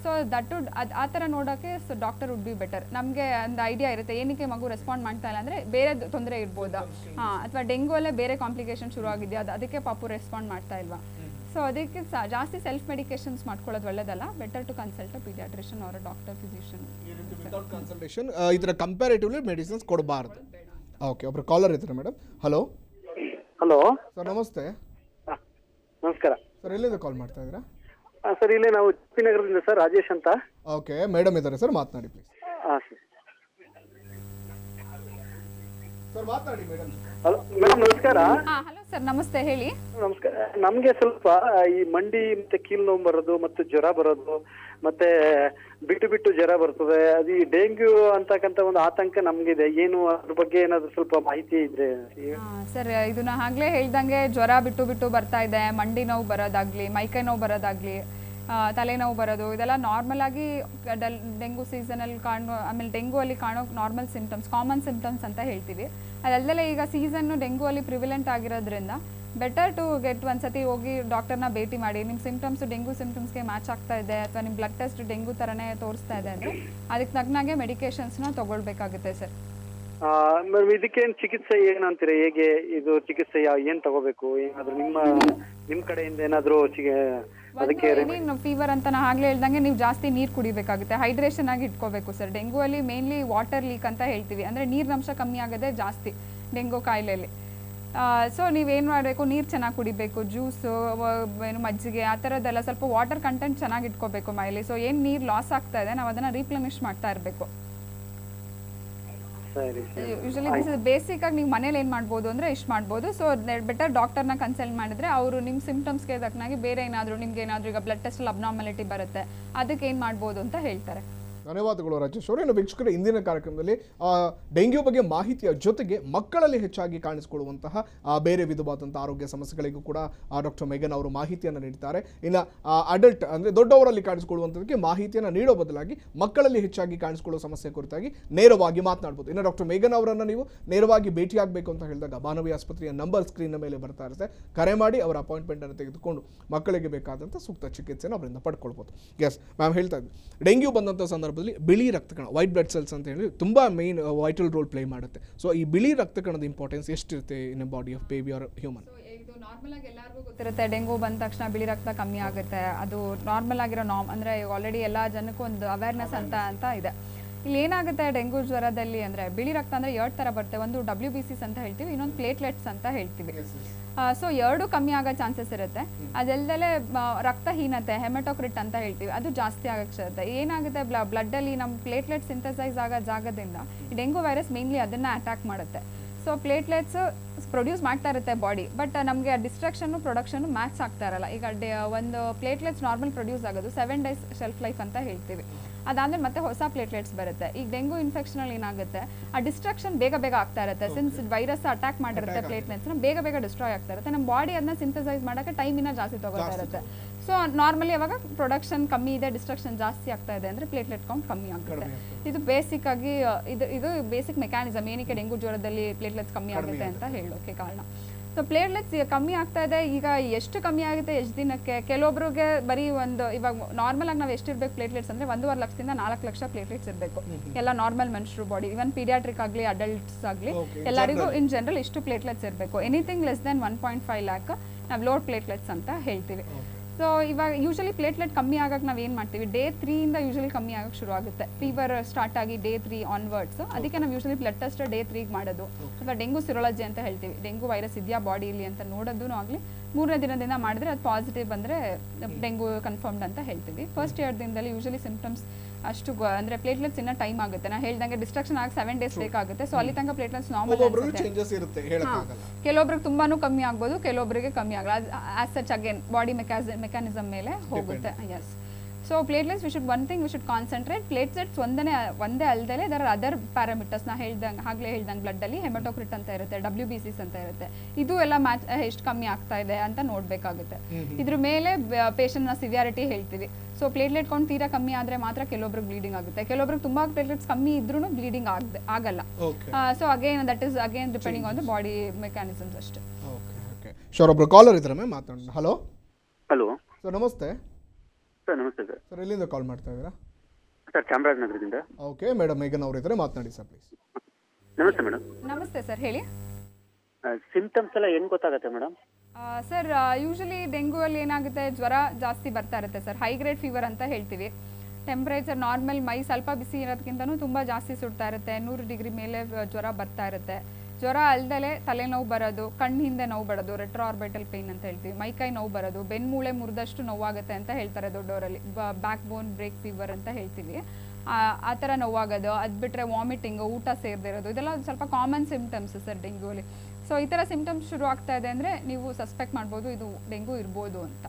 ಸೊ ದಟ್ ವುಡ್ ಅದು ಆ ಥರ ನೋಡೋಕ್ಕೆ so doctor would be better ನಮಗೆ ಒಂದು ಐಡಿಯಾ ಇರುತ್ತೆ ಏನಕ್ಕೆ ಮಗು ರೆಸ್ಪಾಂಡ್ ಮಾಡ್ತಾ ಇಲ್ಲ ಅಂದರೆ ಬೇರೆ ತೊಂದರೆ ಇರ್ಬೋದಾ ಹಾಂ ಅಥವಾ ಡೆಂಗು ಅಲ್ಲೇ ಬೇರೆ ಕಾಂಪ್ಲಿಕೇಶನ್ ಶುರು ಆಗಿದೆಯಾ ಅದು ಅದಕ್ಕೆ ಪಾಪು ರೆಸ್ಪಾಂಡ್ ಮಾಡ್ತಾ ಇಲ್ವಾ ಸೊ ಅದಕ್ಕೆ ಸ- ಜಾಸ್ತಿ ಸೆಲ್ಫ್ ಮೆಡಿಕೇಶನ್ಸ್ ಮಾಡ್ಕೊಳ್ಳೋದು ಒಳ್ಳೇದಲ್ಲ ಬೆಟರ್ ಟು ಕನ್ಸಲ್ಟ್ ಪೀಡಿಯಾಟ್ರಿಷನ್ ಅವರ ಡಾಕ್ಟರ್ ಫಿಸಿಷಿಯನ್ ವಿತೌಟ್ ಕನ್ಸಲ್ಟೇಷನ್ ಇದರ ಕಂಪ್ಯಾರಿಟಿವ್ಲಿ ಮೆಡಿಸಿನ್ಸ್ ಕೊಡಬಾರ್ದು ಓಕೆ ಒಬ್ರು ಕಾಲರ್ ಇದ್ದಾರೆ ಮೇಡಮ್ ಹಲೋ ಹಲೋ ಸರ್ ನಮಸ್ತೆ ನಮಸ್ಕಾರ ಸರ್ ಎಲ್ಲಿಂದ ಕಾಲ್ ಮಾಡ್ತಾ ಇದ್ದೀರಾ ಸರ್ ಇಲ್ಲೇ ನಾವು ಜಿ ನಗರದಿಂದ ಸರ್ ರಾಜೇಶ್ ಅಂತ ಓಕೆ ಮೇಡಮ್ ಇದ್ದಾರೆ ಸರ್ ಮಾತನಾಡಿ ಪ್ಲೀಸ್ ಹಾಂ ಸರ್ ಸರ್ ಮಾತನಾಡಿ ಮೇಡಮ್ ಹಲೋ ಮೇಡಮ್ ನಮಸ್ಕಾರ ಹಾಂ ಹಲೋ ಸರ್ ನಮಸ್ತೆ ಹೇಳಿ ನಮಸ್ಕಾರ ನಮಗೆ ಸ್ವಲ್ಪ ಈ ಮಂಡಿ ಮತ್ತೆ ಕೀಲು ನೋವು ಬರೋದು ಮತ್ತೆ ಜ್ವರ ಬರೋದು ಮತ್ತೆ ಬಿಟ್ಟು ಬಿಟ್ಟು ಜ್ವರ ಬರ್ತದೆ ಅದು ಈ ಡೆಂಗ್ಯೂ ಅಂತಕ್ಕಂಥ ಒಂದು ಆತಂಕ ನಮಗಿದೆ ಏನು ಅದ್ರ ಬಗ್ಗೆ ಏನಾದ್ರು ಸ್ವಲ್ಪ ಮಾಹಿತಿ ಇದ್ರೆ ಸರ್ ಇದನ್ನ ಆಗ್ಲೇ ಹೇಳ್ದಂಗೆ ಜ್ವರ ಬಿಟ್ಟು ಬಿಟ್ಟು ಬರ್ತಾ ಇದೆ ಮಂಡಿ ನೋವು ಬರೋದಾಗ್ಲಿ ಮೈಕೈ ನೋವು ಬರೋದಾಗ್ಲಿ ಆ, ತಲೆನೋವು ಬರೋದು ಇದೆಲ್ಲ ನಾರ್ಮಲ್ ಆಗಿ ಡಲ್ ಡೆಂಗು ಸೀಸನಲ್ಲಿ ಕಾಣೋ ಆಮೇಲೆ ಡೆಂಗು ಅಲ್ಲಿ ಕಾಣೋ ನಾರ್ಮಲ್ ಸಿಂಪ್ಟಮ್ಸ್ ಕಾಮನ್ ಸಿಂಪ್ಟಮ್ಸ್ ಅಂತ ಹೇಳ್ತೀವಿ ಅದಲ್ಲದೆ ಈಗ ಸೀಸನ್ನು ಡೆಂಗು ಅಲ್ಲಿ ಪ್ರಿವಿಲೆಂಟ್ ಆಗಿರೋದ್ರಿಂದ ಬೆಟರ್ ಟು ಗೆಟ್ ಒಂದ್ಸತಿ ಹೋಗಿ ಡಾಕ್ಟರ್ನ ಭೇಟಿ ಮಾಡಿ ನಿಮ್ಮ ಸಿಂಪ್ಟಮ್ಸ್ ಡೆಂಗು ಸಿಂಪ್ಟಮ್ಸ್ಗೆ ಮ್ಯಾಚ್ ಆಗ್ತಾ ಇದೆ ಅಥವಾ ನಿಮ್ಮ ಬ್ಲಡ್ ಟೆಸ್ಟ್ ಡೆಂಗು ಥರನೇ ತೋರಿಸ್ತಾ ಇದೆ ಅಂದರೆ ಅದಕ್ಕೆ ತಕ್ಕನಾಗೆ ಮೆಡಿಕೇಶನ್ಸ್ನ ತೊಗೊಳ್ಬೇಕಾಗುತ್ತೆ ಸರ್ ಮೇಡಮ್ ಇದಕ್ಕೇನು ಚಿಕಿತ್ಸೆ ಏನು ಅಂತೀರಾ ಹೇಗೆ ಇದು ಚಿಕಿತ್ಸೆ ಯಾವ ಏನ್ ತಗೋಬೇಕು ಏನಾದ್ರು ನಿಮ್ಮ ನಿಮ್ ಕಡೆಯಿಂದ ಏನಾದ್ರು ಚಿ- ಅದಕ್ಕೆ ನೀನು ಫೀವರ್ ಅಂತ ನಾ ಆಗ್ಲೇ ಹೇಳ್ದಂಗೆ ನೀವು ಜಾಸ್ತಿ ನೀರು ಕುಡಿಬೇಕಾಗುತ್ತೆ ಹೈಡ್ರೇಷನ್ ಆಗಿ ಇಟ್ಕೋಬೇಕು ಸರ್ ಡೆಂಗು ಅಲ್ಲಿ ಮೇನ್ಲಿ ವಾಟರ್ ಲೀಕ್ ಅಂತ ಹೇಳ್ತೀವಿ ಅಂದರೆ ನೀರಿನಂಶ ಕಮ್ಮಿ ಆಗೋದೇ ಜಾಸ್ತಿ ಡೆಂಗು ಕಾಯಿಲೆಯಲ್ಲಿ ಸೊ ನೀವೇನು ಮಾಡಬೇಕು ನೀರು ಚೆನ್ನಾಗಿ ಕುಡಿಬೇಕು ಜ್ಯೂಸು ಏನು ಮಜ್ಜಿಗೆ ಆ ಥರದ್ದೆಲ್ಲ ಸ್ವಲ್ಪ ವಾಟರ್ ಕಂಟೆಂಟ್ ಚೆನ್ನಾಗಿ ಇಟ್ಕೋಬೇಕು ಮೈಲಿ ಸೊ ಏನು ನೀರು ಲಾಸ್ ಆಗ್ತಾ ಇದೆ ನಾವು ಅದನ್ನು ರೀಪ್ಲೆನಿಶ್ ಮಾಡ್ತಾ ಇರಬೇಕು ಸರಿ ಸರಿ ಯೂಶಲಿ ದಿಸ್ ಇಸ್ ಬೇಸಿಕ್ ಆಗಿ ನೀವು ಮನೇಲಿ ಏನು ಮಾಡ್ಬೋದು ಅಂದರೆ ಇಷ್ಟು ಮಾಡ್ಬೋದು ಸೊ ಬೆಟರ್ ಡಾಕ್ಟರ್ನ ಕನ್ಸಲ್ಟ್ ಮಾಡಿದ್ರೆ ಅವರು ನಿಮ್ಮ ಸಿಂಪ್ಟಮ್ಸ್ಗೆ ತಕ್ಕನಾಗಿ ಬೇರೆ ಏನಾದರೂ ನಿಮ್ಗೆ ಏನಾದರೂ ಈಗ ಬ್ಲಡ್ ಟೆಸ್ಟಲ್ಲಿ ಅಬ್ನಾರ್ಮಲಿಟಿ ಬರುತ್ತೆ ಅದಕ್ಕೆ ಏನು ಮಾಡ್ಬೋದು ಅಂತ ಹೇಳ್ತಾರೆ ಧನ್ಯವಾದಗಳು ರಾಜೇಶ್ ಅವರು ಇನ್ನು ವೀಕ್ಷಕರ ಇಂದಿನ ಕಾರ್ಯಕ್ರಮದಲ್ಲಿ ಆ, ಡೆಂಗ್ಯೂ ಬಗ್ಗೆ ಮಾಹಿತಿಯ ಜೊತೆಗೆ ಮಕ್ಕಳಲ್ಲಿ ಹೆಚ್ಚಾಗಿ ಕಾಣಿಸಿಕೊಳ್ಳುವಂತಹ ಆ, ಬೇರೆ ವಿಧವಾದಂಥ ಆರೋಗ್ಯ ಸಮಸ್ಯೆಗಳಿಗೂ ಕೂಡ ಡಾಕ್ಟರ್ ಮೇಘನ್ ಅವರು ಮಾಹಿತಿಯನ್ನು ನೀಡ್ತಾರೆ ಇನ್ನು ಅಡಲ್ಟ್ ಅಂದರೆ ದೊಡ್ಡವರಲ್ಲಿ ಕಾಣಿಸಿಕೊಳ್ಳುವಂಥದ್ದಕ್ಕೆ ಮಾಹಿತಿಯನ್ನು ನೀಡೋ ಬದಲಾಗಿ ಮಕ್ಕಳಲ್ಲಿ ಹೆಚ್ಚಾಗಿ ಕಾಣಿಸಿಕೊಳ್ಳುವ ಸಮಸ್ಯೆ ಕುರಿತಾಗಿ ನೇರವಾಗಿ ಮಾತನಾಡ್ಬೋದು ಇನ್ನು ಡಾಕ್ಟರ್ ಮೇಘನ್ ಅವರನ್ನು ನೀವು ನೇರವಾಗಿ ಭೇಟಿಯಾಗಬೇಕು ಅಂತ ಹೇಳಿದಾಗ ಬಾನವಿ ಆಸ್ಪತ್ರೆಯ ನಂಬರ್ ಸ್ಕ್ರೀನ್ನ ಮೇಲೆ ಬರ್ತಾ ಇರುತ್ತೆ ಕರೆ ಮಾಡಿ ಅವರ ಅಪಾಯಿಂಟ್ಮೆಂಟನ್ನು ತೆಗೆದುಕೊಂಡು ಮಕ್ಕಳಿಗೆ ಬೇಕಾದಂಥ ಸೂಕ್ತ ಚಿಕಿತ್ಸೆಯನ್ನು ಅವರಿಂದ ಪಡ್ಕೊಳ್ಬೋದು ಎಸ್ ಮ್ಯಾಮ್ ಹೇಳ್ತಾ ಇದ್ವಿ ಡೆಂಗ್ಯೂ ಬಂದಂಥ ಸಂದರ್ಭದಲ್ಲಿ ಬಿಳಿ ರಕ್ತಕಣ ವೈಟ್ ಬ್ಲಡ್ ಸೆಲ್ಸ್ ಅಂತ ಹೇಳಿ ತುಂಬ ಮೇನ್ ವೈಟಲ್ ರೋಲ್ ಪ್ಲೇ ಮಾಡುತ್ತೆ ಸೊ ಈ ಬಿಳಿ ರಕ್ತಕಣದ ಇಂಪಾರ್ಟೆನ್ಸ್ ಎಷ್ಟಿರುತ್ತೆ in body of baby or human ಇದು ನಾರ್ಮಲ್ ಆಗಿ ಎಲ್ಲರಿಗೂ ಗೊತ್ತಿರುತ್ತೆ ಡೆಂಗು ಬಂದ ತಕ್ಷಣ ಬಿಳಿ ರಕ್ತ ಕಮ್ಮಿ ಆಗುತ್ತೆ ಅದು ನಾರ್ಮಲ್ ಆಗಿರೋ ನಾಮ್ ಅಂದರೆ ಆಲ್ರೆಡಿ ಎಲ್ಲ ಜನಕ್ಕೂ ಒಂದು ಅವೇರ್ನೆಸ್ ಅಂತ ಅಂತ ಇದೆ ಇಲ್ಲಿ ಏನಾಗುತ್ತೆ ಡೆಂಗು ಜ್ವರದಲ್ಲಿ ಅಂದರೆ ಬಿಳಿ ರಕ್ತ ಅಂದರೆ ಎರಡು ಥರ ಬರುತ್ತೆ ಒಂದು ಡಬ್ಲ್ಯೂ ಬಿ ಸಿಸ್ ಅಂತ ಹೇಳ್ತೀವಿ ಇನ್ನೊಂದು ಪ್ಲೇಟ್ಲೆಟ್ಸ್ ಅಂತ ಹೇಳ್ತೀವಿ ಸೊ ಎರಡು ಕಮ್ಮಿ ಆಗೋ ಚಾನ್ಸಸ್ ಇರುತ್ತೆ ಅದಲ್ದಲೆ ರಕ್ತಹೀನತೆ ಹೆಮಟೋಕ್ರಿಟ್ ಅಂತ ಹೇಳ್ತೀವಿ ಅದು ಜಾಸ್ತಿ ಆಗಕ್ಕೆ ಏನಾಗುತ್ತೆ ಬ್ಲಡ್ಡಲ್ಲಿ ನಮ್ಮ ಪ್ಲೇಟ್ಲೆಟ್ ಸಿಂಥಸೈಸ್ ಆಗೋ ಜಾಗದಿಂದ ಈ ಡೆಂಗು ವೈರಸ್ ಮೇನ್ಲಿ ಅದನ್ನು ಅಟ್ಯಾಕ್ ಮಾಡುತ್ತೆ ಸೊ ಪ್ಲೇಟ್ಲೆಟ್ಸ್ ಪ್ರೊಡ್ಯೂಸ್ ಮಾಡ್ತಾ ಇರುತ್ತೆ ಬಾಡಿ ಬಟ್ ನಮಗೆ ಡಿಸ್ಟ್ರಕ್ಷನ್ನು ಪ್ರೊಡಕ್ಷನ್ನು ಮ್ಯಾಚ್ ಆಗ್ತಾ ಇರಲ್ಲ ಈಗ ಡೆ ಒಂದು ಪ್ಲೇಟ್ಲೆಟ್ಸ್ ನಾರ್ಮಲ್ ಪ್ರೊಡ್ಯೂಸ್ ಆಗೋದು ಸೆವೆನ್ ಡೇಸ್ ಶೆಲ್ಫ್ ಲೈಫ್ ಅಂತ ಹೇಳ್ತೀವಿ ಅದಾದ್ಮೇಲೆ ಮತ್ತೆ ಹೊಸ ಪ್ಲೇಟ್ಲೆಟ್ಸ್ ಬರುತ್ತೆ ಈಗ ಡೆಂಗು ಇನ್ಫೆಕ್ಷನಲ್ಲಿ ಏನಾಗುತ್ತೆ ಆ ಡಿಸ್ಟ್ರಕ್ಷನ್ ಬೇಗ ಬೇಗ ಆಗ್ತಾ ಇರುತ್ತೆ ಸಿನ್ಸ್ ವೈರಸ್ ಅಟ್ಯಾಕ್ ಮಾಡಿರುತ್ತೆ ಪ್ಲೇಟ್ಲೆಟ್ಸ್ನ ಬೇಗ ಬೇಗ ಡಿಸ್ಟ್ರಾಯ್ ಆಗ್ತಾ ಇರುತ್ತೆ ನಮ್ಮ ಬಾಡಿ ಅದನ್ನ ಸಿಂಥಸೈಸ್ ಮಾಡೋಕ್ಕೆ ಟೈಮಿನ ಜಾಸ್ತಿ ತಗೋತಾ ಇರುತ್ತೆ ಸೊ ನಾರ್ಮಲಿ ಅವಾಗ ಪ್ರೊಡಕ್ಷನ್ ಕಮ್ಮಿ ಇದೆ ಡಿಸ್ಟ್ರಕ್ಷನ್ ಜಾಸ್ತಿ ಆಗ್ತಾ ಇದೆ ಅಂದರೆ ಪ್ಲೇಟ್ಲೆಟ್ ಕೌಂಟ್ ಕಮ್ಮಿ ಆಗುತ್ತೆ ಇದು ಬೇಸಿಕ್ ಆಗಿ ಆ, ಇದು ಇದು ಬೇಸಿಕ್ ಮೆಕ್ಯಾನಿಸಮ್ ಏನಕ್ಕೆ ಡೆಂಗು ಜ್ವರದಲ್ಲಿ ಪ್ಲೇಟ್ಲೆಟ್ಸ್ ಕಮ್ಮಿ ಆಗುತ್ತೆ ಅಂತ ಹೇಳೋಕೆ ಕಾರಣ ಸೊ ಪ್ಲೇಟ್ಲೆಟ್ಸ್ ಕಮ್ಮಿ ಆಗ್ತಾ ಇದೆ ಈಗ ಎಷ್ಟು ಕಮ್ಮಿ ಆಗುತ್ತೆ ಎಷ್ಟು ದಿನಕ್ಕೆ ಕೆಲವೊಬ್ರಿಗೆ ಬರೀ ಒಂದು ಇವಾಗ ನಾರ್ಮಲ್ ಆಗಿ ನಾವು ಎಷ್ಟಿರ್ಬೇಕು ಪ್ಲೇಟ್ಲೆಟ್ಸ್ ಅಂದರೆ ಒಂದೂವರೆ ಲಕ್ಷದಿಂದ ನಾಲ್ಕು ಲಕ್ಷ ಪ್ಲೇಟ್ಲೆಟ್ಸ್ ಇರಬೇಕು ಎಲ್ಲ ನಾರ್ಮಲ್ ಮನುಷ್ಯರು ಬಾಡಿ ಇವನ್ ಪೀಡಿಯಾಟ್ರಿಕ್ ಆಗಲಿ ಅಡಲ್ಟ್ಸ್ ಆಗಲಿ ಎಲ್ಲರಿಗೂ ಇನ್ ಜನರಲ್ ಇಷ್ಟು ಪ್ಲೇಟ್ಲೆಟ್ಸ್ ಇರಬೇಕು anything less than one point five lakh ನಾವು ಲೋಡ್ ಪ್ಲೇಟ್ಲೆಟ್ಸ್ ಅಂತ ಹೇಳ್ತೀವಿ ಸೊ ಇವಾಗ ಯೂಶಲಿ ಪ್ಲೇಟ್ಲೆಟ್ ಕಮ್ಮಿ ಆಗಕ್ಕೆ ನಾವು ಏನು ಮಾಡ್ತೀವಿ ಡೇ ತ್ರೀಯಿಂದ ಯೂಶಲಿ ಕಮ್ಮಿ ಆಗಕ್ಕೆ ಶುರು ಆಗುತ್ತೆ ಫೀವರ್ ಸ್ಟಾರ್ಟ್ ಆಗಿ ಡೇ ತ್ರೀ ಆನ್ವರ್ಡ್ಸ್ ಅದಕ್ಕೆ ನಾವು ಯೂಶಲಿ ಬ್ಲಡ್ ಟೆಸ್ಟ್ ಡೇ ತ್ರೀಗೆ ಮಾಡೋದು ಅಥವಾ ಡೆಂಗು ಸಿರೋಲಜಿ ಅಂತ ಹೇಳ್ತೀವಿ ಡೆಂಗು ವೈರಸ್ ಇದೆಯಾ ಬಾಡಿಲಿ ಅಂತ ನೋಡೋದು ಆಗಲಿ ಮೂರನೇ ದಿನದಿಂದ ಮಾಡಿದ್ರೆ ಅದು ಪಾಸಿಟಿವ್ ಬಂದರೆ ಡೆಂಗು ಕನ್ಫರ್ಮ್ಡ್ ಅಂತ ಹೇಳ್ತೀವಿ ಫಸ್ಟ್ ಎರಡು ದಿನದಲ್ಲಿ ಯೂಶಲಿ ಸಿಂಪ್ಟಮ್ಸ್ ಅಷ್ಟು ಗೊ- ಅಂದ್ರೆ ಪ್ಲೇಟ್ಲೆಟ್ಸ್ ಇನ್ನ ಟೈಮ್ ಆಗುತ್ತೆ ನಾ ಹೇಳ್ದಂಗೆ ಡಿಸ್ಟ್ರಕ್ಷನ್ ಆಗಿ ಸೆವೆನ್ ಡೇಸ್ ಬೇಕಾಗುತ್ತೆ ಸೊ ಅಲ್ಲಿ ತನಕ ಪ್ಲೇಟ್ಲೆಟ್ಸ್ ನಾರ್ಮಲ್ ಒಬ್ಬೊಬ್ರಿಗೆ ಚೇಂಜಸ್ ಇರುತ್ತೆ ಹೇಳಕ್ಕಾಗಲ್ಲ ಕೆಲವೊಬ್ರಿಗೆ ತುಂಬಾನು ಕಮ್ಮಿ ಆಗ್ಬೋದು ಕೆಲವೊಬ್ಬರಿಗೆ ಕಮ್ಮಿ ಆಗಲ್ಲ ಆಸ್ ಸಚ್ ಅಗೇನ್ ಬಾಡಿ ಮೆಕ್ಯಾಸ್ ಮೆಕ್ಯಾನಿಸಮ್ ಮೇಲೆ ಹೋಗುತ್ತೆ yes so platelets we should one thing we should concentrate platelets ಒಂದೇ ಒಂದೇ ಅಲ್ದಲೆ ದರ್ ಅದರ್ ಪ್ಯಾರಾಮೀಟರ್ಸ್ ನಾ ಹೇಳ್ದಂಗೆ ಆಗಲೇ ಹೇಳ್ದಂಗೆ ಬ್ಲಡ್ಡಲ್ಲಿ ಹೆಮಟೋಕ್ರಿಟ್ ಅಂತ ಇರುತ್ತೆ ಡಬ್ಲ್ಯೂ ಬಿ ಸಿಸ್ ಅಂತ ಇರುತ್ತೆ ಇದು ಎಲ್ಲ ಮ್ಯಾಚ್ ಎಷ್ಟು ಕಮ್ಮಿ ಆಗ್ತಾ ಇದೆ ಅಂತ ನೋಡಬೇಕಾಗುತ್ತೆ ಇದ್ರ ಮೇಲೆ ಪೇಷಂಟ್ನ ಸಿವಿಯಾರಿಟಿ ಹೇಳ್ತೀವಿ ಸೊ ಪ್ಲೇಟ್ಲೆಟ್ ಕೌಂಟ್ ತೀರಾ ಕಮ್ಮಿ ಆದರೆ ಮಾತ್ರ ಕೆಲವೊಬ್ರಿಗೆ ಬ್ಲೀಡಿಂಗ್ ಆಗುತ್ತೆ ಕೆಲವೊಬ್ರಿಗೆ ತುಂಬ ಪ್ಲೇಟ್ಲೆಟ್ಸ್ ಕಮ್ಮಿ ಇದ್ರೂ ಬ್ಲೀಡಿಂಗ್ ಆಗದೆ ಆಗಲ್ಲ okay so again that is again depending on the body mechanisms ಅಷ್ಟೇ ಓಕೆ ಓಕೆ ಶೋರ್ ಒಬ್ರು ಕಾಲರ್ ಇದ್ದಾರೆ ಮ್ಯಾಮ್ ಮಾತಾಡೋಣ ಹಲೋ ಹಲೋ ಸರ್ ನಮಸ್ತೆ ಸರ್ ನಮಸ್ತೆ ಸರ್ ಸರ್ ಎಲ್ಲಿಂದ ಕಾಲ್ ಮಾಡ್ತಾ ಇದ್ದೀರಾ ಸರ್ ಚಾಮರಾಜನಗರದಿಂದ ಓಕೆ ಮೇಡಮ್ ಮೇಘನ್ ಅವರು ಇದ್ದಾರೆ ಮಾತನಾಡಿ ಸರ್ ಪ್ಲೀಸ್ ನಮಸ್ತೆ ಮೇಡಮ್ ನಮಸ್ತೆ ಸರ್ ಹೇಳಿ ಸಿಂಪ್ಟಮ್ಸ್ ಎಲ್ಲ ಏನು ಗೊತ್ತಾಗುತ್ತೆ ಮೇಡಮ್ ಸರ್ ಯೂಶಲಿ ಡೆಂಗು ಅಲ್ಲಿ ಏನಾಗುತ್ತೆ ಜ್ವರ ಜಾಸ್ತಿ ಬರ್ತಾ ಇರುತ್ತೆ ಸರ್ ಹೈ ಗ್ರೇಡ್ ಫೀವರ್ ಅಂತ ಹೇಳ್ತೀವಿ ಟೆಂಪ್ರೇಚರ್ ನಾರ್ಮಲ್ ಮೈ ಸ್ವಲ್ಪ ಬಿಸಿ ಇರೋದಕ್ಕಿಂತನೂ ತುಂಬ ಜಾಸ್ತಿ ಸುಡ್ತಾ ಇರುತ್ತೆ ನೂರು ಡಿಗ್ರಿ ಮೇಲೆ ಆ, ಜ್ವರ ಬರ್ತಾ ಇರುತ್ತೆ ಜ್ವರ ಅಲ್ದಲೆ ತಲೆನೋವು ಬರೋದು ಕಣ್ಣು ಹಿಂದೆ ನೋವು ಬರೋದು ರೆಟ್ರೋ ಆರ್ಬಿಟಲ್ ಪೇನ್ ಅಂತ ಹೇಳ್ತೀವಿ ಮೈಕೈ ನೋವು ಬರೋದು ಬೆನ್ಮೂಳೆ ಮುರಿದಷ್ಟು ನೋವಾಗುತ್ತೆ ಅಂತ ಹೇಳ್ತಾರೆ ದೊಡ್ಡವರಲ್ಲಿ ಬ್ಯಾಕ್ ಬೋನ್ ಬ್ರೇಕ್ ಫೀವರ್ ಅಂತ ಹೇಳ್ತೀವಿ ಆ ಆ ಥರ ನೋವಾಗೋದು ಅದು ಬಿಟ್ಟರೆ ವಾಮಿಟಿಂಗು ಊಟ ಸೇರ್ದಿರೋದು ಇದೆಲ್ಲ ಒಂದ್ ಸ್ವಲ್ಪ ಕಾಮನ್ ಸಿಮ್ಟಮ್ಸ್ ಸರ್ ಡೆಂಗ್ಯೂಲಿ ಸೊ ಈ ಥರ ಸಿಮ್ಟಮ್ಸ್ ಶುರು ಆಗ್ತಾ ಇದೆ ಅಂದರೆ ನೀವು ಸಸ್ಪೆಕ್ಟ್ ಮಾಡ್ಬೋದು ಇದು ಡೆಂಗು ಇರ್ಬೋದು ಅಂತ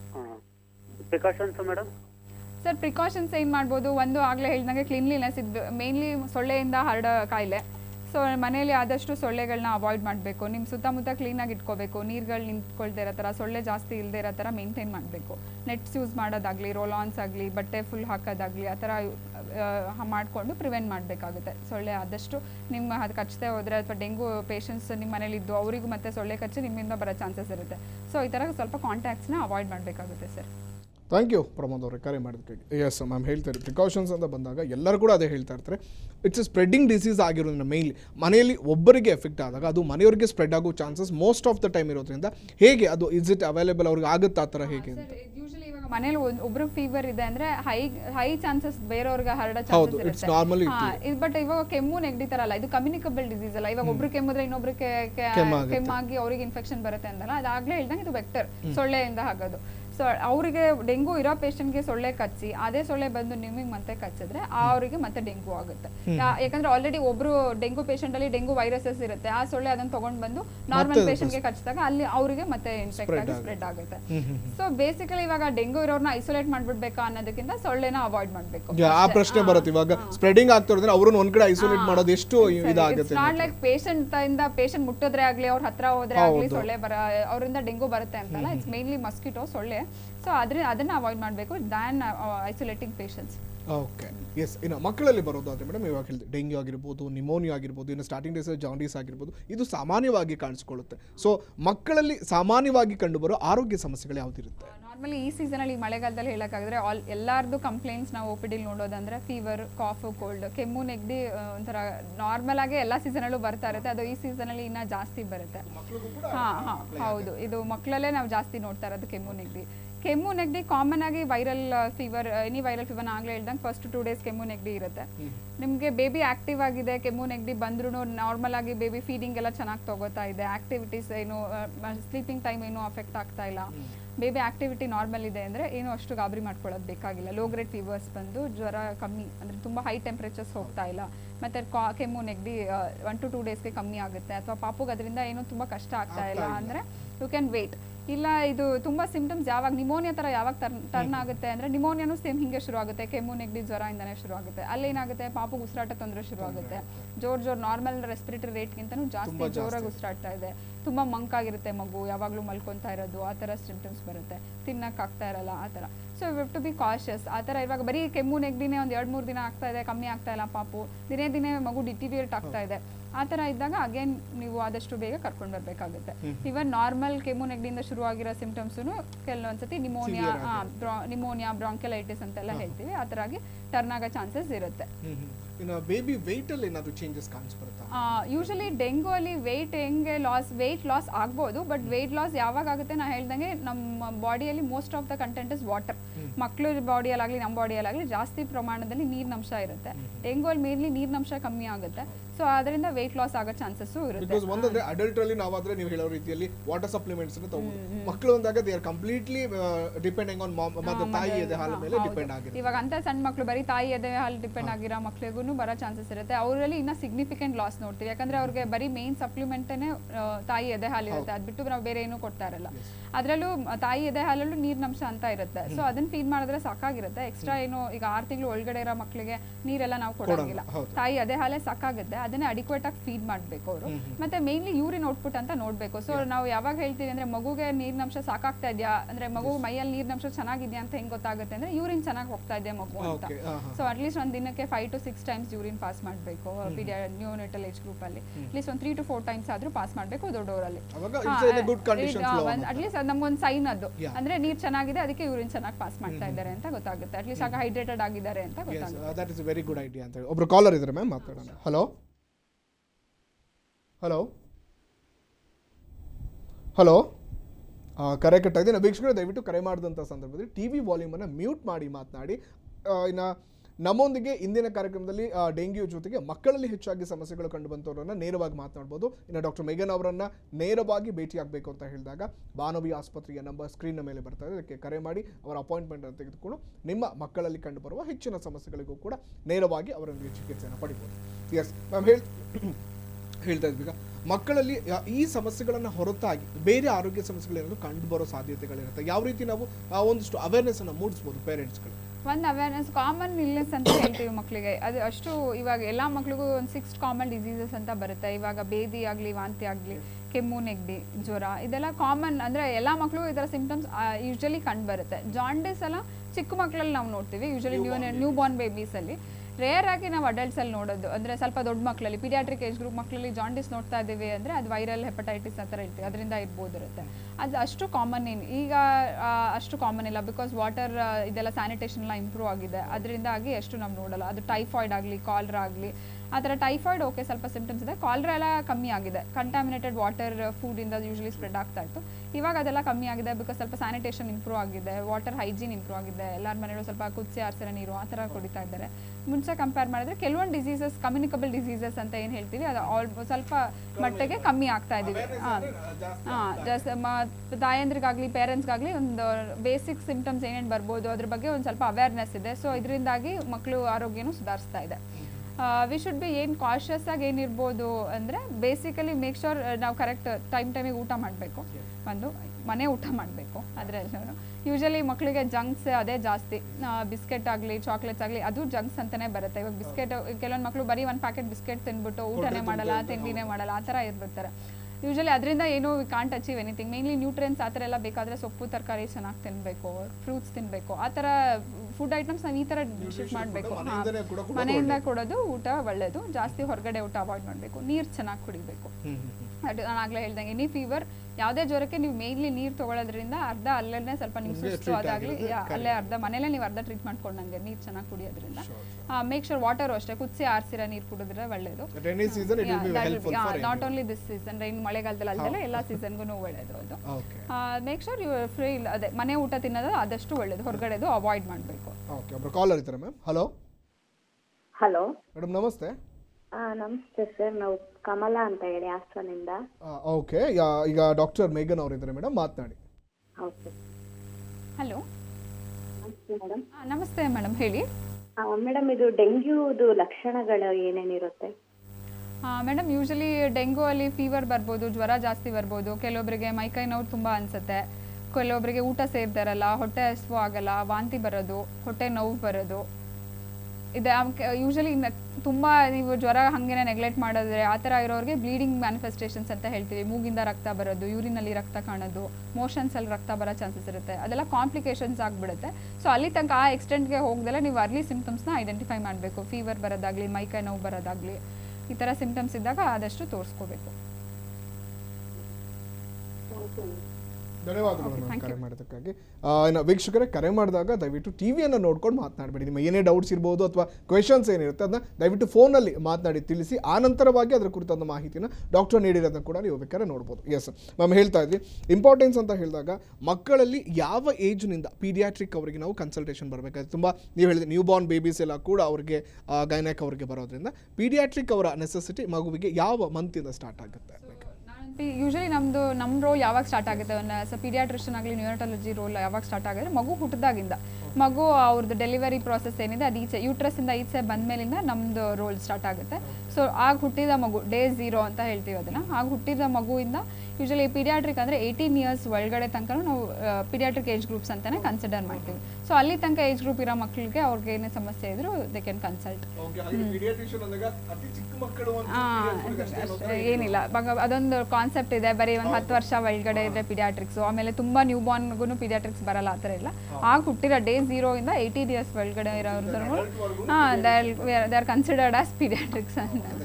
ಪ್ರಿಕಾಷನ್ಸ್ ಮೇಡಮ್ ಸರ್ ಪ್ರಿಕಾಷನ್ಸ್ ಏನು ಮಾಡ್ಬೋದು ಒಂದು ಆಗಲೇ ಹೇಳ್ದಂಗೆ ಕ್ಲೀನ್ಲಿನೆಸ್ ಇದು ಮೇನ್ಲಿ ಸೊಳ್ಳೆಯಿಂದ ಹರಡೋ ಕಾಯಿಲೆ ಸೊ ಮನೆಯಲ್ಲಿ ಆದಷ್ಟು ಸೊಳ್ಳೆಗಳನ್ನ ಅವಾಯ್ಡ್ ಮಾಡಬೇಕು ನಿಮ್ಮ ಸುತ್ತಮುತ್ತ ಕ್ಲೀನಾಗಿ ಇಟ್ಕೋಬೇಕು ನೀರುಗಳು ನಿಂತ್ಕೊಳ್ದೇ ಇರೋ ಥರ ಸೊಳ್ಳೆ ಜಾಸ್ತಿ ಇಲ್ಲದೆ ಇರೋ ಥರ ಮೇಂಟೈನ್ ಮಾಡಬೇಕು ನೆಟ್ಸ್ ಯೂಸ್ ಮಾಡೋದಾಗಲಿ ರೋಲಾನ್ಸ್ ಆಗಲಿ ಬಟ್ಟೆ ಫುಲ್ ಹಾಕೋದಾಗಲಿ ಆ ಥರ ಮಾಡಿಕೊಂಡು ಪ್ರಿವೆಂಟ್ ಮಾಡಬೇಕಾಗುತ್ತೆ ಸೊಳ್ಳೆ ಆದಷ್ಟು ನಿಮ್ಮ ಅದು ಕಚ್ಚದೆ ಹೋದರೆ ಅಥವಾ ಡೆಂಗು ಪೇಷಂಟ್ಸ್ ನಿಮ್ಮ ಮನೇಲಿ ಇದ್ದು ಅವರಿಗೂ ಮತ್ತೆ ಸೊಳ್ಳೆ ಕಚ್ಚಿ ನಿಮ್ಮಿಂದ ಬರೋ ಚಾನ್ಸಸ್ ಇರುತ್ತೆ ಸೊ ಈ ಥರ ಸ್ವಲ್ಪ ಕಾಂಟ್ಯಾಕ್ಟ್ಸ್ನ ಅವಾಯ್ಡ್ ಮಾಡಬೇಕಾಗುತ್ತೆ ಸರ್ ಥ್ಯಾಂಕ್ ಯು ಪ್ರಮೋದ್ ಅವರೇ ಕರೆ ಮಾಡೋದಕ್ಕೆ ಎಸ್ ಮ್ಯಾಮ್ ಹೇಳ್ತಾರೆ ಪ್ರಿಕಾಷನ್ಸ್ ಅಂತ ಬಂದಾಗ ಎಲ್ಲರೂ ಕೂಡ ಅದೇ ಹೇಳ್ತಾ ಇರ್ತಾರೆ ಇಟ್ಸ್ ಸ್ಪ್ರೆಡ್ಡಿಂಗ್ ಡಿಸೀಸ್ ಆಗಿರೋದ್ರಿಂದ ಮೇಯ್ನ್ಲಿ ಮನೆಯಲ್ಲಿ ಒಬ್ಬರಿಗೆ ಎಫೆಕ್ಟ್ ಆದಾಗ ಅದು ಮನೆಯವರಿಗೆ ಸ್ಪ್ರೆಡ್ ಆಗೋ chances most of the time ಇರೋದ್ರಿಂದ ಹೇಗೆ ಅದು ಇಸ್ ಇಟ್ ಅವೈಲೇಬಲ್ ಅವ್ರಿಗೆ ಆಗುತ್ತಾ ಆ ಥರ ಹೇಗೆ ಅಂತ ಯೂಶಲಿ ಇವಾಗ ಮನೇಲಿ ಒಂದ್- ಒಬ್ರಿಗೆ ಫೀವರ್ ಇದೆ ಅಂದ್ರೆ ಹೈ ಹೈ ಚಾನ್ಸಸ್ ಬೇರೆಯವ್ರಿಗೆ ಹರಡೋ ಹೌದು, ಚಾನ್ಸಸ್ it's normally ಇರುತ್ತೆ ಬಟ್ ಇವಾಗ ಕೆಮ್ಮು ನೆಗಡಿ ತರ ಅಲ್ಲ ಇದು ಕಮ್ಯುನಿಕಬಲ್ ಡಿಸೀಸ್ ಅಲ್ಲ ಇವಾಗ ಒಬ್ರು ಕೆಮ್ಮಿದ್ರೆ ಇನ್ನೊಬ್ರಿಗೆ ಕೆಮ್ಮಾಗುತ್ತೆ. ಕೆಮ್ಮಾಗಿ ಅವ್ರಿಗೆ ಇನ್ಫೆಕ್ಷನ್ ಬರುತ್ತೆ ಅಂತಲ್ಲ ಅದಾಗ್ಲೇ ಹೇಳ್ದಂಗೆ ಇದು ವೆಕ್ಟರ್ ಸೊಳ್ಳೆಯಿಂದ ಆಗೋದು ಸೊ ಅವರಿಗೆ ಡೆಂಗು ಇರೋ ಪೇಷಂಟ್ಗೆ ಸೊಳ್ಳೆ ಕಚ್ಚಿ ಅದೇ ಸೊಳ್ಳೆ ಬಂದು ನಿಮಗೆ ಮತ್ತೆ ಕಚ್ಚಿದ್ರೆ ಅವರಿಗೆ ಮತ್ತೆ ಡೆಂಗು ಆಗುತ್ತೆ ಯಾ- ಯಾಕಂದ್ರೆ ಆಲ್ರೆಡಿ ಒಬ್ರು ಡೆಂಗು ಪೇಷಂಟ್ ಅಲ್ಲಿ ಡೆಂಗು ವೈರಸಸ್ ಇರುತ್ತೆ ಆ ಸೊಳ್ಳೆ ಅದನ್ನ ತಗೊಂಡ್ ಬಂದು ನಾರ್ಮಲ್ ಪೇಷಂಟ್ಗೆ ಕಚ್ಚಿದಾಗ ಅಲ್ಲಿ ಅವರಿಗೆ ಮತ್ತೆ ಇನ್ಫೆಕ್ಟ್ ಆಗಿ ಸ್ಪ್ರೆಡ್ ಆಗುತ್ತೆ ಸೊ ಬೇಸಿಕಲಿ ಇವಾಗ ಡೆಂಗು ಇರೋರ್ನ ಐಸೋಲೇಟ್ ಮಾಡ್ಬಿಡ್ಬೇಕಾ ಅನ್ನೋದಕ್ಕಿಂತ ಸೊಳ್ಳೆನ ಅವಾಯ್ಡ್ ಮಾಡ್ಬೇಕು ಆ ಪ್ರಶ್ನೆ ಬರುತ್ತೆ ಇವಾಗ ಸ್ಪ್ರೆಡಿಂಗ್ ಆಗ್ತಿರೋದ್ರೆ ಅವ್ರನ್ನ ಒಂದ್ ಕಡೆ ಐಸೋಲೇಟ್ ಮಾಡೋದು ಎಷ್ಟು ಇದಾಗುತ್ತೆ ನಾಟ್ ಲೈಕ್ ಪೇಷಂಟ್ ಇಂದ ಪೇಷಂಟ್ ಮುಟ್ಟಿದ್ರೆ ಆಗ್ಲಿ ಅವ್ರ ಹತ್ರ ಹೋದ್ರೆ ಆಗ್ಲಿ ಸೊಳ್ಳೆ ಬರ ಅವರಿಂದ ಡೆಂಗು ಬರುತ್ತೆ ಅಂತಲ್ಲ ಇಟ್ಸ್ ಮೇನ್ಲಿ ಮಸ್ಕಿಟೋ ಸೊಳ್ಳೆ ಸೊ ಅದ್ರ ಅದನ್ನ ಅವಾಯ್ಡ್ ಮಾಡಬೇಕು than isolating patients okay yes ಇನ್ನು ಮಕ್ಕಳಲ್ಲಿ ಬರೋದಾದ್ರೆ ಮೇಡಮ್ ಇವಾಗ ಹೇಳಿದೆ ಡೆಂಗ್ಯೂ ಆಗಿರ್ಬೋದು ನಿಮೋನಿಯಾ ಆಗಿರ್ಬೋದು ಇನ್ನು ಸ್ಟಾರ್ಟಿಂಗ್ ಡೇಸ್ ಜಾಂಡೀಸ್ ಆಗಿರ್ಬೋದು ಇದು ಸಾಮಾನ್ಯವಾಗಿ ಕಾಣಿಸ್ಕೊಳ್ಳುತ್ತೆ ಸೊ ಮಕ್ಕಳಲ್ಲಿ ಸಾಮಾನ್ಯವಾಗಿ ಕಂಡುಬರೋ ಆರೋಗ್ಯ ಸಮಸ್ಯೆಗಳು ಯಾವ್ದಿರುತ್ತೆ ನಾರ್ಮಲಿ ಈ ಸೀಸನ್ ಅಲ್ಲಿ ಮಳೆಗಾಲದಲ್ಲಿ ಹೇಳಕ್ಕಾಗಿದ್ರೆ ಆಲ್ ಎಲ್ಲಾರ್ದು ಕಂಪ್ಲೇಂಟ್ಸ್ ನಾವು ಒ ಪಿ ಡಿಲ್ ನೋಡೋದಂದ್ರೆ ಫೀವರ್ ಕಾಫು ಕೋಲ್ಡ್ ಕೆಮ್ಮು ನೆಗಡಿ ಆ, ಒಂಥರ ನಾರ್ಮಲ್ ಆಗಿ ಎಲ್ಲ ಸೀಸನಲ್ಲೂ ಬರ್ತಾ ಇರುತ್ತೆ ಅದು ಈ ಸೀಸನ್ ಅಲ್ಲಿ ಇನ್ನ ಜಾಸ್ತಿ ಬರುತ್ತೆ ಹಾ ಹಾ ಹೌದು ಇದು ಮಕ್ಕಳಲ್ಲೇ ನಾವು ಜಾಸ್ತಿ ನೋಡ್ತಾ ಇರೋದು ಕೆಮ್ಮು ನೆಗಡಿ ಕೆಮ್ಮು ನೆಗಡಿ ಕಾಮನ್ ಆಗಿ viral fever any viral fever ಆಗ್ಲೇ ಹೇಳ್ದಂಗೆ ಫಸ್ಟ್ ಟೂ ಡೇಸ್ ಕೆಮ್ಮು ನೆಗಡಿ ಇರುತ್ತೆ ನಿಮಗೆ ಬೇಬಿ ಆಕ್ಟಿವ್ ಆಗಿದೆ ಕೆಮ್ಮು ನೆಗಡಿ ಬಂದ್ರೂ ನಾರ್ಮಲ್ ಆಗಿ ಬೇಬಿ ಫೀಡಿಂಗ್ ಎಲ್ಲ ಚೆನ್ನಾಗಿ ತಗೋತಾ ಇದೆ ಆಕ್ಟಿವಿಟೀಸ್ ಏನು ಸ್ಲೀಪಿಂಗ್ ಟೈಮ್ ಏನು ಅಫೆಕ್ಟ್ ಆಗ್ತಾ ಇಲ್ಲ ಬೇಬಿ ಆಕ್ಟಿವಿಟಿ ನಾರ್ಮಲ್ ಇದೆ ಅಂದರೆ ಏನು ಅಷ್ಟು ಗಾಬರಿ ಮಾಡ್ಕೊಳ್ಳೋದು ಬೇಕಾಗಿಲ್ಲ ಲೋ ಗ್ರೇಡ್ ಫೀವರ್ಸ್ ಬಂದು ಜ್ವರ ಕಮ್ಮಿ ಅಂದರೆ ತುಂಬ ಹೈ ಟೆಂಪ್ರೇಚರ್ಸ್ ಹೋಗ್ತಾ ಇಲ್ಲ ಮತ್ತು ಕಾ ಕೆಮ್ಮು ನೆಗಡಿ ಒನ್ ಟು ಟೂ ಡೇಸ್ಗೆ ಕಮ್ಮಿ ಆಗುತ್ತೆ ಅಥವಾ ಪಾಪುಗೆ ಅದರಿಂದ ಏನೂ ತುಂಬ ಕಷ್ಟ ಆಗ್ತಾ ಇಲ್ಲ ಅಂದರೆ ಯು ಕ್ಯಾನ್ ವೇಟ್ ಇಲ್ಲ ಇದು ತುಂಬ ಸಿಂಪ್ಟಮ್ಸ್ ಯಾವಾಗ ನಿಮೋನಿಯಾ ಥರ ಯಾವಾಗ ಟರ್ನ್ ಟರ್ನ್ ಆಗುತ್ತೆ ಅಂದರೆ ನಿಮೋನಿಯಾನು ಸೇಮ್ ಹಿಂಗೆ ಶುರು ಆಗುತ್ತೆ ಕೆಮ್ಮು ನೆಗಡಿ ಜ್ವರದಿಂದನೇ ಶುರು ಆಗುತ್ತೆ ಅಲ್ಲೇನಾಗುತ್ತೆ ಪಾಪು ಉಸಿರಾಟ ತೊಂದರೆ ಶುರು ಆಗುತ್ತೆ ಜೋರ್ ಜೋರ್ ನಾರ್ಮಲ್ ರೆಸ್ಪಿರೇಟರಿ ರೇಟ್ಗಿಂತನೂ ಜಾಸ್ತಿ ಜೋರಾಗಿ ಉಸಿರಾಡ್ತಾ ಇದೆ ತುಂಬ ಮಂಕಾಗಿರುತ್ತೆ ಮಗು ಯಾವಾಗಲೂ ಮಲ್ಕೊತಾ ಇರೋದು ಆ ಥರ ಸಿಂಪ್ಟಮ್ಸ್ ಬರುತ್ತೆ ತಿನ್ನಕ್ಕಾಗ್ತಾ ಇರಲ್ಲ ಆ ಥರ so you to be cautious ಆ ಥರ ಇವಾಗ ಬರೀ ಕೆಮ್ಮು ನೆಗಡಿನೇ ಒಂದು ಎರಡು ಮೂರು ದಿನ ಆಗ್ತಾ ಇದೆ ಕಮ್ಮಿ ಆಗ್ತಾ ಇಲ್ಲ ಪಾಪು ದಿನೇ ದಿನೇ ಮಗು ಡಿಟಿರಿಯೇಟ್ ಆಗ್ತಾ ಇದೆ ಆ ಥರ ಇದ್ದಾಗ ಅಗೇನ್ ನೀವು ಆದಷ್ಟು ಬೇಗ ಕರ್ಕೊಂಡು ಬರಬೇಕಾಗುತ್ತೆ ಇವನ್ ನಾರ್ಮಲ್ ಕೆಮ್ಮು ನೆಗಡಿಯಿಂದ ಶುರುವಾಗಿರೋ ಸಿಂಪ್ಟಮ್ಸು ಕೆಲವೊಂದ್ಸತಿ ನಿಮೋನಿಯಾ ನಿಮೋನಿಯಾ ಬ್ರಾಂಕೆಲೈಟಿಸ್ ಅಂತೆಲ್ಲ ಹೇಳ್ತೀವಿ ಆ ಥರ ಆಗಿ ಟರ್ನ್ ಆಗೋ ಚಾನ್ಸಸ್ ಇರುತ್ತೆ ಇನ್ನು ಬೇಬಿ ವೆಯ್ಟಲ್ಲಿ ಏನಾದರೂ ಚೇಂಜಸ್ ಕಾಣಿಸ್ಬರುತ್ತಾ ಯೂಶಲಿ ಡೆಂಗು ಅಲ್ಲಿ ವೆಯ್ಟ್ ಹೆಂಗೆ ಲಾಸ್ ವೆಯ್ಟ್ ಲಾಸ್ ಆಗ್ಬೋದು ಬಟ್ ವೆಯ್ಟ್ ಲಾಸ್ ಯಾವಾಗ ಆಗುತ್ತೆ ನಾ ಹೇಳ್ದಂಗೆ ನಮ್ಮ ಬಾಡಿಯಲ್ಲಿ most of the content is water ಮಕ್ಕಳು ಬಾಡಿಯಲ್ಲಾಗಲಿ ನಮ್ಮ ಬಾಡಿಯಲ್ಲಾಗಲಿ ಜಾಸ್ತಿ ಪ್ರಮಾಣದಲ್ಲಿ ನೀರಿನಂಶ ಇರುತ್ತೆ ಡೆಂಗು ಅಲ್ಲಿ ಮೇನ್ಲಿ ನೀರಿನಂಶ ಕಮ್ಮಿ ಆಗುತ್ತೆ ಸೊ ಅದರಿಂದ ವೆಯ್ಟ್ ಲಾಸ್ ಆಗೋ ಚಾನ್ಸಸ್ಸು ಇರುತ್ತೆ ಬಿಕಾಸ್ ಒಂದಂದ್ರೆ ಅಡಲ್ಟ್ ಅಲ್ಲಿ ನಾವಾದ್ರೆ ನೀವು ಹೇಳೋ ರೀತಿಯಲ್ಲಿ ವಾಟರ್ ಸಪ್ಲಿಮೆಂಟ್ಸ್ ತಗೋಬಹುದು ಮಕ್ಕಳು ಅಂದಾಗ they are completely depending on mother ತಾಯಿ ಎದೆ ಹಾಲ ಮೇಲೆ ಡಿಪೆಂಡ್ ಆಗಿರುತ್ತೆ ಇವಾಗ ಅಂತ ಸಣ್ಣ ಮಕ್ಕಳು ಬರೀ ತಾಯಿ ಎದೆ ಹಾಲು ಡಿಪೆಂಡ್ ಆಗಿರೋ ಮಕ್ಳಿಗೂ ಬರೋ ಚಾನ್ಸಸ್ ಇರುತ್ತೆ ಅವರಲ್ಲಿ ಇನ್ನ ಸಿಗ್ನಿಫಿಕೆಂಟ್ ಲಾಸ್ ನೋಡ್ತೀವಿ ಯಾಕಂದ್ರೆ ಅವ್ರಿಗೆ ಬರೀ ಮೇನ್ ಸಪ್ಲಿಮೆಂಟೇ ತಾಯಿ ಎದೆ ಹಾಲು ಇರುತ್ತೆ ಅದ್ ಬಿಟ್ಟು ನಾವು ಬೇರೆ ಏನೂ ಕೊಡ್ತಾ ಇರಲ್ಲ ಅದರಲ್ಲೂ ತಾಯಿ ಎದೆ ಹಾಲಲ್ಲೂ ನೀರಿನಂಶ ಅಂತ ಇರುತ್ತೆ ಸೊ ಅದನ್ನ ಫೀಡ್ ಮಾಡಿದ್ರೆ ಸಾಕಾಗಿರುತ್ತೆ ಎಕ್ಸ್ಟ್ರಾ ಏನು ಈಗ ಆರು ತಿಂಗಳು ಒಳಗಡೆ ಇರೋ ಮಕ್ಕಳಿಗೆ ನೀರೆಲ್ಲ ನಾವು ಕೊಡೋಂಗಿಲ್ಲ ತಾಯಿ ಎದೆ ಹಾಲೇ ಸಾಕಾಗುತ್ತೆ ಅದನ್ನ ಅಡಿಕ್ವೇಟ್ ಆಗಿ ಫೀಡ್ ಮಾಡಬೇಕು ಅವರು ಮತ್ತೆ ಮೇನ್ಲಿ ಯೂರಿನ್ ಔಟ್ಪುಟ್ ಅಂತ ನೋಡಬೇಕು ಸೊ ನಾವು ಯಾವಾಗ ಹೇಳ್ತೀವಿ ಅಂದ್ರೆ ಮಗುಗೆ ನೀರಿನಂಶ ಸಾಕಾಗ್ತಾ ಇದೆಯಾ ಅಂದ್ರೆ ಮಗು ಮೈಯಲ್ಲಿ ನೀರಿನಂಶ ಚೆನ್ನಾಗಿದೆಯಾ ಅಂತ ಹೆಂಗ್ ಗೊತ್ತಾಗುತ್ತೆ ಅಂದ್ರೆ ಯೂರಿನ್ ಚೆನ್ನಾಗಿ ಹೋಗ್ತಾ ಇದೆ ಮಗು ಅಂತ Okay, ಹಾ, ಹಾ. ಸೊ ಅಟ್ಲೀಸ್ಟ್ ಒಂದು ದಿನಕ್ಕೆ five to six times urine pass ಮಾಡಬೇಕು ಪಿಡಿಯಾ ನ್ಯೂನೆಟಲ್ ಏಜ್ ಗ್ರೂಪ್ ಅಲ್ಲಿ ಅಟ್ಲೀಸ್ಟ್ ಒಂದು ತ್ರೀ ಟು ಫೋರ್ ಟೈಮ್ಸ್ ಆದ್ರೂ ಪಾಸ್ ಮಾಡಬೇಕು ದೊಡ್ಡವರಲ್ಲಿ ಅವಾಗ it's in a good condition flow ಅನ್ನೋದು. ಅಟ್ಲೀಸ್ಟ್ ಅದು ನಮ್ಗೊಂದು ಸೈನ್ ಅದು Yeah. ಅಂದ್ರೆ ನೀರ್ ಚೆನ್ನಾಗಿದೆ ಅದಕ್ಕೆ ಯೂರಿನ್ ಚೆನ್ನಾಗಿ ಪಾಸ್ ಮಾಡ್ತಾ ಇದ್ದಾರೆ ಅಂತ ಗೊತ್ತಾಗುತ್ತೆ ಅಟ್ಲೀಸ್ಟ್ ಆಗ ಹೈಡ್ರೇಟೆಡ್ ಆಗಿದ್ದಾರೆ ಅಂತ ಗೊತ್ತಾಗುತ್ತೆ that is very good idea ಅಂತ ಹೇಳಿ ಒಬ್ರು ಕಾಲರ್ ಇದ್ದಾರೆ ಮ್ಯಾಮ್ ಮಾತಾಡೋಣ ಹಲೋ ಹಲೋ ಹಲೋ ಕರೆ ಕಟ್ಟಾಗಿದೆ ನಾವು ವೀಕ್ಷಕರು ದಯವಿಟ್ಟು ಕರೆ ಮಾಡಿದಂಥ ಸಂದರ್ಭದಲ್ಲಿ ಟಿ ವಿ ವಾಲ್ಯೂಮನ್ನು ಮ್ಯೂಟ್ ಮಾಡಿ ಮಾತನಾಡಿ ಇನ್ನು ನಮ್ಮೊಂದಿಗೆ ಇಂದಿನ ಕಾರ್ಯಕ್ರಮದಲ್ಲಿ ಆ, ಡೆಂಗ್ಯೂ ಜೊತೆಗೆ ಮಕ್ಕಳಲ್ಲಿ ಹೆಚ್ಚಾಗಿ ಸಮಸ್ಯೆಗಳು ಕಂಡು ಬಂದವರನ್ನ ನೇರವಾಗಿ ಮಾತನಾಡ್ಬೋದು ಇನ್ನು ಡಾಕ್ಟರ್ ಮೇಘನ್ ಅವರನ್ನ ನೇರವಾಗಿ ಭೇಟಿಯಾಗಬೇಕು ಅಂತ ಹೇಳಿದಾಗ ಬಾನವಿ ಆಸ್ಪತ್ರೆಯ ನಂಬರ್ ಸ್ಕ್ರೀನ್ನ ಮೇಲೆ ಬರ್ತಾ ಇದೆ ಅದಕ್ಕೆ ಕರೆ ಮಾಡಿ ಅವರ ಅಪಾಯಿಂಟ್ಮೆಂಟ್ ಅನ್ನು ತೆಗೆದುಕೊಂಡು ನಿಮ್ಮ ಮಕ್ಕಳಲ್ಲಿ ಕಂಡುಬರುವ ಹೆಚ್ಚಿನ ಸಮಸ್ಯೆಗಳಿಗೂ ಕೂಡ ನೇರವಾಗಿ ಅವರೊಂದಿಗೆ ಚಿಕಿತ್ಸೆಯನ್ನು ಪಡಿಬೋದು ಎಸ್ ಮ್ಯಾಮ್ ಹೇಳ್ ಹೇಳ್ತಾ ಇದ್ವಿ ಈಗ ಮಕ್ಕಳಲ್ಲಿ ಯಾ- ಈ ಸಮಸ್ಯೆಗಳನ್ನು ಹೊರತಾಗಿ ಬೇರೆ ಆರೋಗ್ಯ ಸಮಸ್ಯೆಗಳೇನಾದ್ರು ಕಂಡು ಬರೋ ಸಾಧ್ಯತೆಗಳಿರುತ್ತೆ ಯಾವ ರೀತಿ ನಾವು ಆ ಒಂದಿಷ್ಟು ಅವೇರ್ನೆಸ್ ಅನ್ನು ಮೂಡಿಸ್ಬೋದು ಪೇರೆಂಟ್ಸ್ಗಳು ಒಂದು ಅವೇರ್ನೆಸ್ ಕಾಮನ್ ಇಲ್ನೆಸ್ ಅಂತ ಹೇಳ್ತೀವಿ ಮಕ್ಕಳಿಗೆ ಅದು ಅಷ್ಟು ಇವಾಗ ಎಲ್ಲ ಮಕ್ಳಿಗೂ ಒಂದು ಸಿಕ್ಸ್ ಕಾಮನ್ ಡಿಸೀಸಸ್ ಅಂತ ಬರುತ್ತೆ ಇವಾಗ ಬೇದಿ ಆಗಲಿ ವಾಂತಿ ಆಗಲಿ ಕೆಮ್ಮು ನೆಗಡಿ ಜ್ವರ ಇದೆಲ್ಲ ಕಾಮನ್ ಅಂದರೆ ಎಲ್ಲ ಮಕ್ಕಳು ಇದರ ಸಿಂಪ್ಟಮ್ಸ್ ಯೂಶಲಿ ಕಂಡು ಬರುತ್ತೆ ಜಾಂಡಿಸ್ ಎಲ್ಲ ಚಿಕ್ಕ ಮಕ್ಕಳಲ್ಲಿ ನಾವು ನೋಡ್ತೀವಿ ಯೂಶಲಿ ನ್ಯೂ ನ್ಯೂ ಬಾರ್ನ್ ಬೇಬೀಸಲ್ಲಿ ರೇರ್ ಆಗಿ ನಾವು ಅಡಲ್ಟ್ಸ್ ಅಲ್ಲಿ ನೋಡೋದು ಅಂದ್ರೆ ಸ್ವಲ್ಪ ದೊಡ್ಡ ಮಕ್ಕಳಲ್ಲಿ ಪೀಡಿಯಾಟ್ರಿಕ್ ಏಜ್ ಗ್ರೂಪ್ ಮಕ್ಕಳಲ್ಲಿ ಜಾಂಡಿಸ್ ನೋಡ್ತಾ ಇದ್ದೀವಿ ಅಂದ್ರೆ ಅದು ವೈರಲ್ ಹೆಪಟೈಟಿಸ್ ಆ ಥರ ಹೇಳ್ತೀವಿ ಅದರಿಂದ ಇರ್ಬೋದು ಇರುತ್ತೆ ಅದು ಅಷ್ಟು ಕಾಮನ್ ಏನು ಈಗ ಆ, ಅಷ್ಟು ಕಾಮನ್ ಇಲ್ಲ ಬಿಕಾಸ್ ವಾಟರ್ ಇದೆಲ್ಲ ಸ್ಯಾನಿಟೇಷನ್ ಎಲ್ಲ ಇಂಪ್ರೂವ್ ಆಗಿದೆ ಅದರಿಂದಾಗಿ ಅಷ್ಟು ನಾವು ನೋಡಲ್ಲ ಅದು ಟೈಫಾಯ್ಡ್ ಆಗಲಿ ಕಾಲ್ರಾ ಆಗಲಿ ಆ ಥರ ಟೈಫಾಯ್ಡ್ ಓಕೆ ಸ್ವಲ್ಪ ಸಿಂಪ್ಟಮ್ಸ್ ಇದೆ ಕಾಲ್ರಾ ಎಲ್ಲ ಕಮ್ಮಿ ಆಗಿದೆ ಕಂಟಾಮಿನೇಟೆಡ್ ವಾಟರ್ ಫುಡಿಂದ ಯೂಶಲಿ ಸ್ಪ್ರೆಡ್ ಆಗ್ತಾ ಇತ್ತು ಇವಾಗ ಅದೆಲ್ಲ ಕಮ್ಮಿ ಆಗಿದೆ ಬಿಕಾಸ್ ಸ್ವಲ್ಪ ಸ್ಯಾನಿಟೇಷನ್ ಇಂಪ್ರೂವ್ ಆಗಿದೆ ವಾಟರ್ ಹೈಜೀನ್ ಇಂಪ್ರೂವ್ ಆಗಿದೆ ಎಲ್ಲರ ಮನೆಯಲ್ಲೂ ಸ್ವಲ್ಪ ಕುದಿಸಿ ಆರಿಸಿರೋ ನೀರು ಆ ಥರ ಕುಡಿತಾ ಇದ್ದಾರೆ ಮುಂಚೆ ಕಂಪೇರ್ ಮಾಡಿದ್ರೆ ಕೆಲವೊಂದು ಡಿಸೀಸಸ್ ಕಮ್ಯುನಿಕಬಲ್ ಡಿಸೀಸಸ್ ಅಂತ ಏನು ಹೇಳ್ತೀವಿ ಅದು ಆಲ್ ಸ್ವಲ್ಪ ಮಟ್ಟಿಗೆ ಕಮ್ಮಿ ಆಗ್ತಾ ಇದೀವಿ ಹಾಂ ಹಾಂ ಜಾಸ್ತಿ ಮ ತಾಯಂದ್ರಿಗಾಗಲಿ ಪೇರೆಂಟ್ಸ್ಗಾಗಲಿ ಒಂದು ಬೇಸಿಕ್ ಸಿಂಪ್ಟಮ್ಸ್ ಏನೇನು ಬರ್ಬೋದು ಅದ್ರ ಬಗ್ಗೆ ಒಂದು ಸ್ವಲ್ಪ ಅವೇರ್ನೆಸ್ ಇದೆ ಸೊ ಇದರಿಂದಾಗಿ ಮಕ್ಕಳು ಆರೋಗ್ಯನೂ ಸುಧಾರಿಸ್ತಾ ಇದೆ ವಿ ಶುಡ್ ಬಿ ಏನು ಕಾಶಿಯಸ್ ಆಗಿ ಏನಿರ್ಬೋದು ಅಂದರೆ ಬೇಸಿಕಲಿ ಮೇಕ್ ಶೋರ್ ನಾವು ಕರೆಕ್ಟ್ ಟೈಮ್ ಟೈಮಿಗೆ ಊಟ ಮಾಡಬೇಕು ಒಂದು ಮನೆ ಊಟ ಮಾಡಬೇಕು ಅದರಲ್ಲೂ ಯೂಶಲಿ ಮಕ್ಕಳಿಗೆ ಜಂಕ್ಸ್ ಅದೇ ಜಾಸ್ತಿ ಬಿಸ್ಕೆಟ್ ಆಗಲಿ ಚಾಕ್ಲೇಟ್ಸ್ ಆಗಲಿ ಅದು ಜಂಕ್ಸ್ ಅಂತಲೇ ಬರುತ್ತೆ ಇವಾಗ ಬಿಸ್ಕೆಟ್ ಕೆಲವೊಂದು ಮಕ್ಕಳು ಬರೀ ಒಂದು ಪ್ಯಾಕೆಟ್ ಬಿಸ್ಕೆಟ್ ತಿಂದ್ಬಿಟ್ಟು ಊಟನೇ ಮಾಡಲ್ಲ ತಿಂಡಿನೇ ಮಾಡಲ್ಲ ಆ ಥರ ಇರ್ಬಿಡ್ತಾರೆ ಯೂಶಲಿ ಅದರಿಂದ ಏನು can't achieve anything mainly nutrients ಆ ಥರ ಎಲ್ಲ ಬೇಕಾದರೆ ಸೊಪ್ಪು ತರಕಾರಿ ಚೆನ್ನಾಗಿ ತಿನ್ನಬೇಕು ಫ್ರೂಟ್ಸ್ ತಿನ್ನಬೇಕು ಆ ಥರ ಫುಡ್ ಐಟಮ್ಸ್ ನಾವು ಈ ಥರ ಶಿಫ್ಟ್ ಮಾಡಬೇಕು ಮನೆಯಿಂದನೇ ಕೂಡ ಕೊಡೋದು ಮನೆಯಿಂದ ಕೊಡೋದು ಊಟ ಒಳ್ಳೆಯದು ಜಾಸ್ತಿ ಹೊರಗಡೆ ಊಟ ಅವಾಯ್ಡ್ ಮಾಡಬೇಕು ನೀರು ಚೆನ್ನಾಗಿ ಕುಡಿಬೇಕು ಅದು ನಾನು ಆಗಲೇ ಹೇಳ್ದಂಗೆ ಎನಿ ಫೀವರ್ ಯಾವುದೇ ಜ್ವರಕ್ಕೆ ನೀವು ಮೇಯ್ನ್ಲಿ ನೀರು ತಗೊಳ್ಳೋದ್ರಿಂದ ಅರ್ಧ ಅಲ್ಲೇ ಸ್ವಲ್ಪ ನಿಮ್ಗೆ ಸುಸ್ತು ಅದಾಗಲಿ ಅಲ್ಲೇ ಅರ್ಧ ಮನೇಲೆ ನೀವು ಅರ್ಧ ಟ್ರೀಟ್ ಮಾಡ್ಕೊಂಡಂಗೆ ನೀರು ಚೆನ್ನಾಗಿ ಕುಡಿಯೋದ್ರಿಂದ ಮೇಕ್ ಶೋರ್ ವಾಟರ್ ಅಷ್ಟೇ ಕುದಿಸಿ ಆರಿಸಿರೋ ನೀರು ಕುಡಿದ್ರೆ ಒಳ್ಳೆಯದು rainy season it will be helpful for not only this season rain ಮಳೆಗಾಲದಲ್ಲಿ ಅಲ್ಲದೆ ಎಲ್ಲ ಸೀಸನ್ಗೂ ಒಳ್ಳೆಯದು ಅದು okay make sure you free ಅದೇ ಮನೆ ಊಟ ತಿನ್ನೋದು ಆದಷ್ಟು ಒಳ್ಳೇದು ಹೊರಗಡೆದು ಅವಾಯ್ಡ್ ಮಾಡಬೇಕು ಓಕೆ ಒಬ್ರು ಕಾಲರ್ ಇದ್ದಾರೆ ಮ್ಯಾಮ್ ಹಲೋ ಹಲೋ ಮೇಡಮ್ ನಮಸ್ತೆ ನಮಸ್ತೆ ಸರ್ ನಾವು ಕಮಲ ಅಂತ ಹೇಳಿ ಹಾಸನಿಂದ ಓಕೆ ಈಗ ಡಾಕ್ಟರ್ ಮೇಘನ್ ಅವರಿದ್ದಾರೆ ಮೇಡಮ್ ಮಾತನಾಡಿ ಹೌದು ಹಲೋ ನಮಸ್ತೆ ಮೇಡಮ್ ನಮಸ್ತೆ ಮೇಡಮ್ ಹೇಳಿ ಮೇಡಮ್ ಇದು ಡೆಂಗ್ಯೂದು ಲಕ್ಷಣಗಳು ಏನೇನಿರುತ್ತೆ ಮೇಡಮ್ ಯೂಶಲಿ ಡೆಂಗು ಅಲ್ಲಿ ಫೀವರ್ ಬರ್ಬೋದು ಜ್ವರ ಜಾಸ್ತಿ ಬರ್ಬೋದು ಕೆಲವೊಬ್ಬರಿಗೆ ಮೈಕೈ ನೋವು ತುಂಬ ಅನ್ಸುತ್ತೆ ಕೆಲವೊಬ್ಬರಿಗೆ ಊಟ ಸೇರ್ತಾರಲ್ಲ ಹೊಟ್ಟೆ ಹಸಿವು ಆಗಲ್ಲ ವಾಂತಿ ಬರೋದು ಹೊಟ್ಟೆ ನೋವು ಬರೋದು ಇದೆ ಯೂಶಲಿ ತುಂಬ ನೀವು ಜ್ವರ ಹಾಗೇನೆ ನೆಗ್ಲೆಕ್ಟ್ ಮಾಡಿದ್ರೆ ಆ ಥರ ಇರೋರಿಗೆ ಬ್ಲೀಡಿಂಗ್ ಮ್ಯಾನಿಫೆಸ್ಟೇಷನ್ಸ್ ಅಂತ ಹೇಳ್ತೀವಿ ಮೂಗಿಂದ ರಕ್ತ ಬರೋದು ಯೂರಿನಲ್ಲಿ ರಕ್ತ ಕಾಣೋದು ಮೋಷನ್ಸಲ್ಲಿ ರಕ್ತ ಬರೋ ಚಾನ್ಸಸ್ ಇರುತ್ತೆ ಅದೆಲ್ಲ ಕಾಂಪ್ಲಿಕೇಶನ್ಸ್ ಆಗಿಬಿಡುತ್ತೆ ಸೊ ಅಲ್ಲಿ ತನಕ ಆ ಎಕ್ಸ್ಟೆಂಟ್ಗೆ ಹೋಗ್ದಲ್ಲ ನೀವು ಅರ್ಲಿ ಸಿಂಪ್ಟಮ್ಸ್ನ ಐಡೆಂಟಿಫೈ ಮಾಡಬೇಕು ಫೀವರ್ ಬರೋದಾಗಲಿ ಮೈಕೈ ನೋವು ಬರೋದಾಗಲಿ ಈ ಥರ ಸಿಂಪ್ಟಮ್ಸ್ ಇದ್ದಾಗ ಆದಷ್ಟು ತೋರಿಸ್ಕೋಬೇಕು ಧನ್ಯವಾದಗಳು ಮೇಡಮ್ ಕರೆ ಮಾಡೋದಕ್ಕಾಗಿ ಆ, ಇನ್ನು ವೀಕ್ಷಕರೇ ಕರೆ ಮಾಡಿದಾಗ ದಯವಿಟ್ಟು ಟಿವಿಯನ್ನು ನೋಡ್ಕೊಂಡು ಮಾತನಾಡಬೇಡಿ ನಿಮ್ಮ ಏನೇ ಡೌಟ್ಸ್ ಇರ್ಬೋದು ಅಥವಾ ಕ್ವೆಶನ್ಸ್ ಏನಿರುತ್ತೆ ಅದನ್ನ ದಯವಿಟ್ಟು ಫೋನಲ್ಲಿ ಮಾತನಾಡಿ ತಿಳಿಸಿ ಆನಂತರವಾಗಿ ಅದರ ಕುರಿತಾದ ಮಾಹಿತಿನ ಡಾಕ್ಟರ್ ನೀಡಿರೋದನ್ನ ಕೂಡ ನೀವು ಬೇಕಾದ್ರೆ ನೋಡ್ಬೋದು ಎಸ್ ಮ್ಯಾಮ್ ಹೇಳ್ತಾ ಇದ್ವಿ ಇಂಪಾರ್ಟೆನ್ಸ್ ಅಂತ ಹೇಳಿದಾಗ ಮಕ್ಕಳಲ್ಲಿ ಯಾವ ಏಜ್ನಿಂದ ಪೀಡಿಯಾಟ್ರಿಕ್ ಅವರಿಗೆ ನಾವು ಕನ್ಸಲ್ಟೇಷನ್ ಬರಬೇಕಾದ್ರೆ ತುಂಬ ನೀವು ಹೇಳಿದ್ರೆ ನ್ಯೂ ಬಾರ್ನ್ ಬೇಬೀಸ್ ಎಲ್ಲ ಕೂಡ ಅವರಿಗೆ ಗೈನಾಕ್ ಅವರಿಗೆ ಬರೋದ್ರಿಂದ ಪೀಡಿಯಾಟ್ರಿಕ್ ಅವರ ನೆಸೆಸಿಟಿ ಮಗುವಿಗೆ ಯಾವ ಮಂತಿಂದ ಸ್ಟಾರ್ಟ್ ಆಗುತ್ತೆ ಯೂಶಲಿ ನಮ್ಮದು ನಮ್ಮ ರೋಲ್ ಯಾವಾಗ ಸ್ಟಾರ್ಟ್ ಆಗುತ್ತೆ ಸೊ ಪೀಡಿಯಾಟ್ರಿಷನ್ ಆಗಲಿ ನ್ಯೂರಟಾಲಜಿ ರೋಲ್ ಯಾವಾಗ ಸ್ಟಾರ್ಟ್ ಆಗುತ್ತೆ ಮಗು ಹುಟ್ಟಿದಾಗಿಂದ ಮಗು ಅವ್ರದ್ದು ಡೆಲಿವರಿ ಪ್ರಾಸೆಸ್ ಏನಿದೆ ಅದು ಈಚೆ ಯೂಟ್ರಸ್ಸಿಂದ ಈಚೆ ಬಂದಮೇಲಿಂದ ನಮ್ಮದು ರೋಲ್ ಸ್ಟಾರ್ಟ್ ಆಗುತ್ತೆ ಸೊ ಆಗ ಹುಟ್ಟಿದ ಮಗು ಡೇ ಝೀರೋ ಅಂತ ಹೇಳ್ತೀವಿ ಅದನ್ನು ಆಗ ಹುಟ್ಟಿದ ಮಗುವಿಂದ ಯೂಶಲಿ ಪೀಡಿಯಾಟ್ರಿಕ್ ಅಂದರೆ ಏಯ್ಟೀನ್ ಇಯರ್ಸ್ ಒಳಗಡೆ ತನಕ ನಾವು ಪೀಡಿಯಾಟ್ರಿಕ್ ಏಜ್ ಗ್ರೂಪ್ಸ್ ಅಂತಲೇ ಕನ್ಸಿಡರ್ ಮಾಡ್ತೀವಿ ಸೊ ಅಲ್ಲಿ ತನಕ ಏಜ್ ಗ್ರೂಪ್ ಇರೋ ಮಕ್ಕಳಿಗೆ ಅವ್ರಿಗೆ ಏನೇ ಸಮಸ್ಯೆ ಇದ್ರೂ ದೇ ಕ್ಯಾನ್ ಕನ್ಸಲ್ಟ್ ಏನಿಲ್ಲ ಬಂಗ ಅದೊಂದು ಕಾನ್ಸೆಪ್ಟ್ ಇದೆ ಬರೀ ಒಂದು ಹತ್ತು ವರ್ಷ ಒಳಗಡೆ ಇದ್ರೆ ಪಿಡಿಯಾಟ್ರಿಕ್ಸ್ ಆಮೇಲೆ ತುಂಬಾ ನ್ಯೂ ಬಾರ್ನ್ಗೂ ಪಿಡಿಯಾಟ್ರಿಕ್ಸ್ ಬರಲ್ಲ ಆ ಥರ ಇಲ್ಲ ಆಗ ಹುಟ್ಟಿರೋ ಡೇ ಝೀರೋ ಇಂದ ಏಯ್ಟೀನ್ ಇಯರ್ಸ್ ಒಳಗಡೆ ಇರೋರ್ಗೂ ಹಾಂ they are considered as pediatrics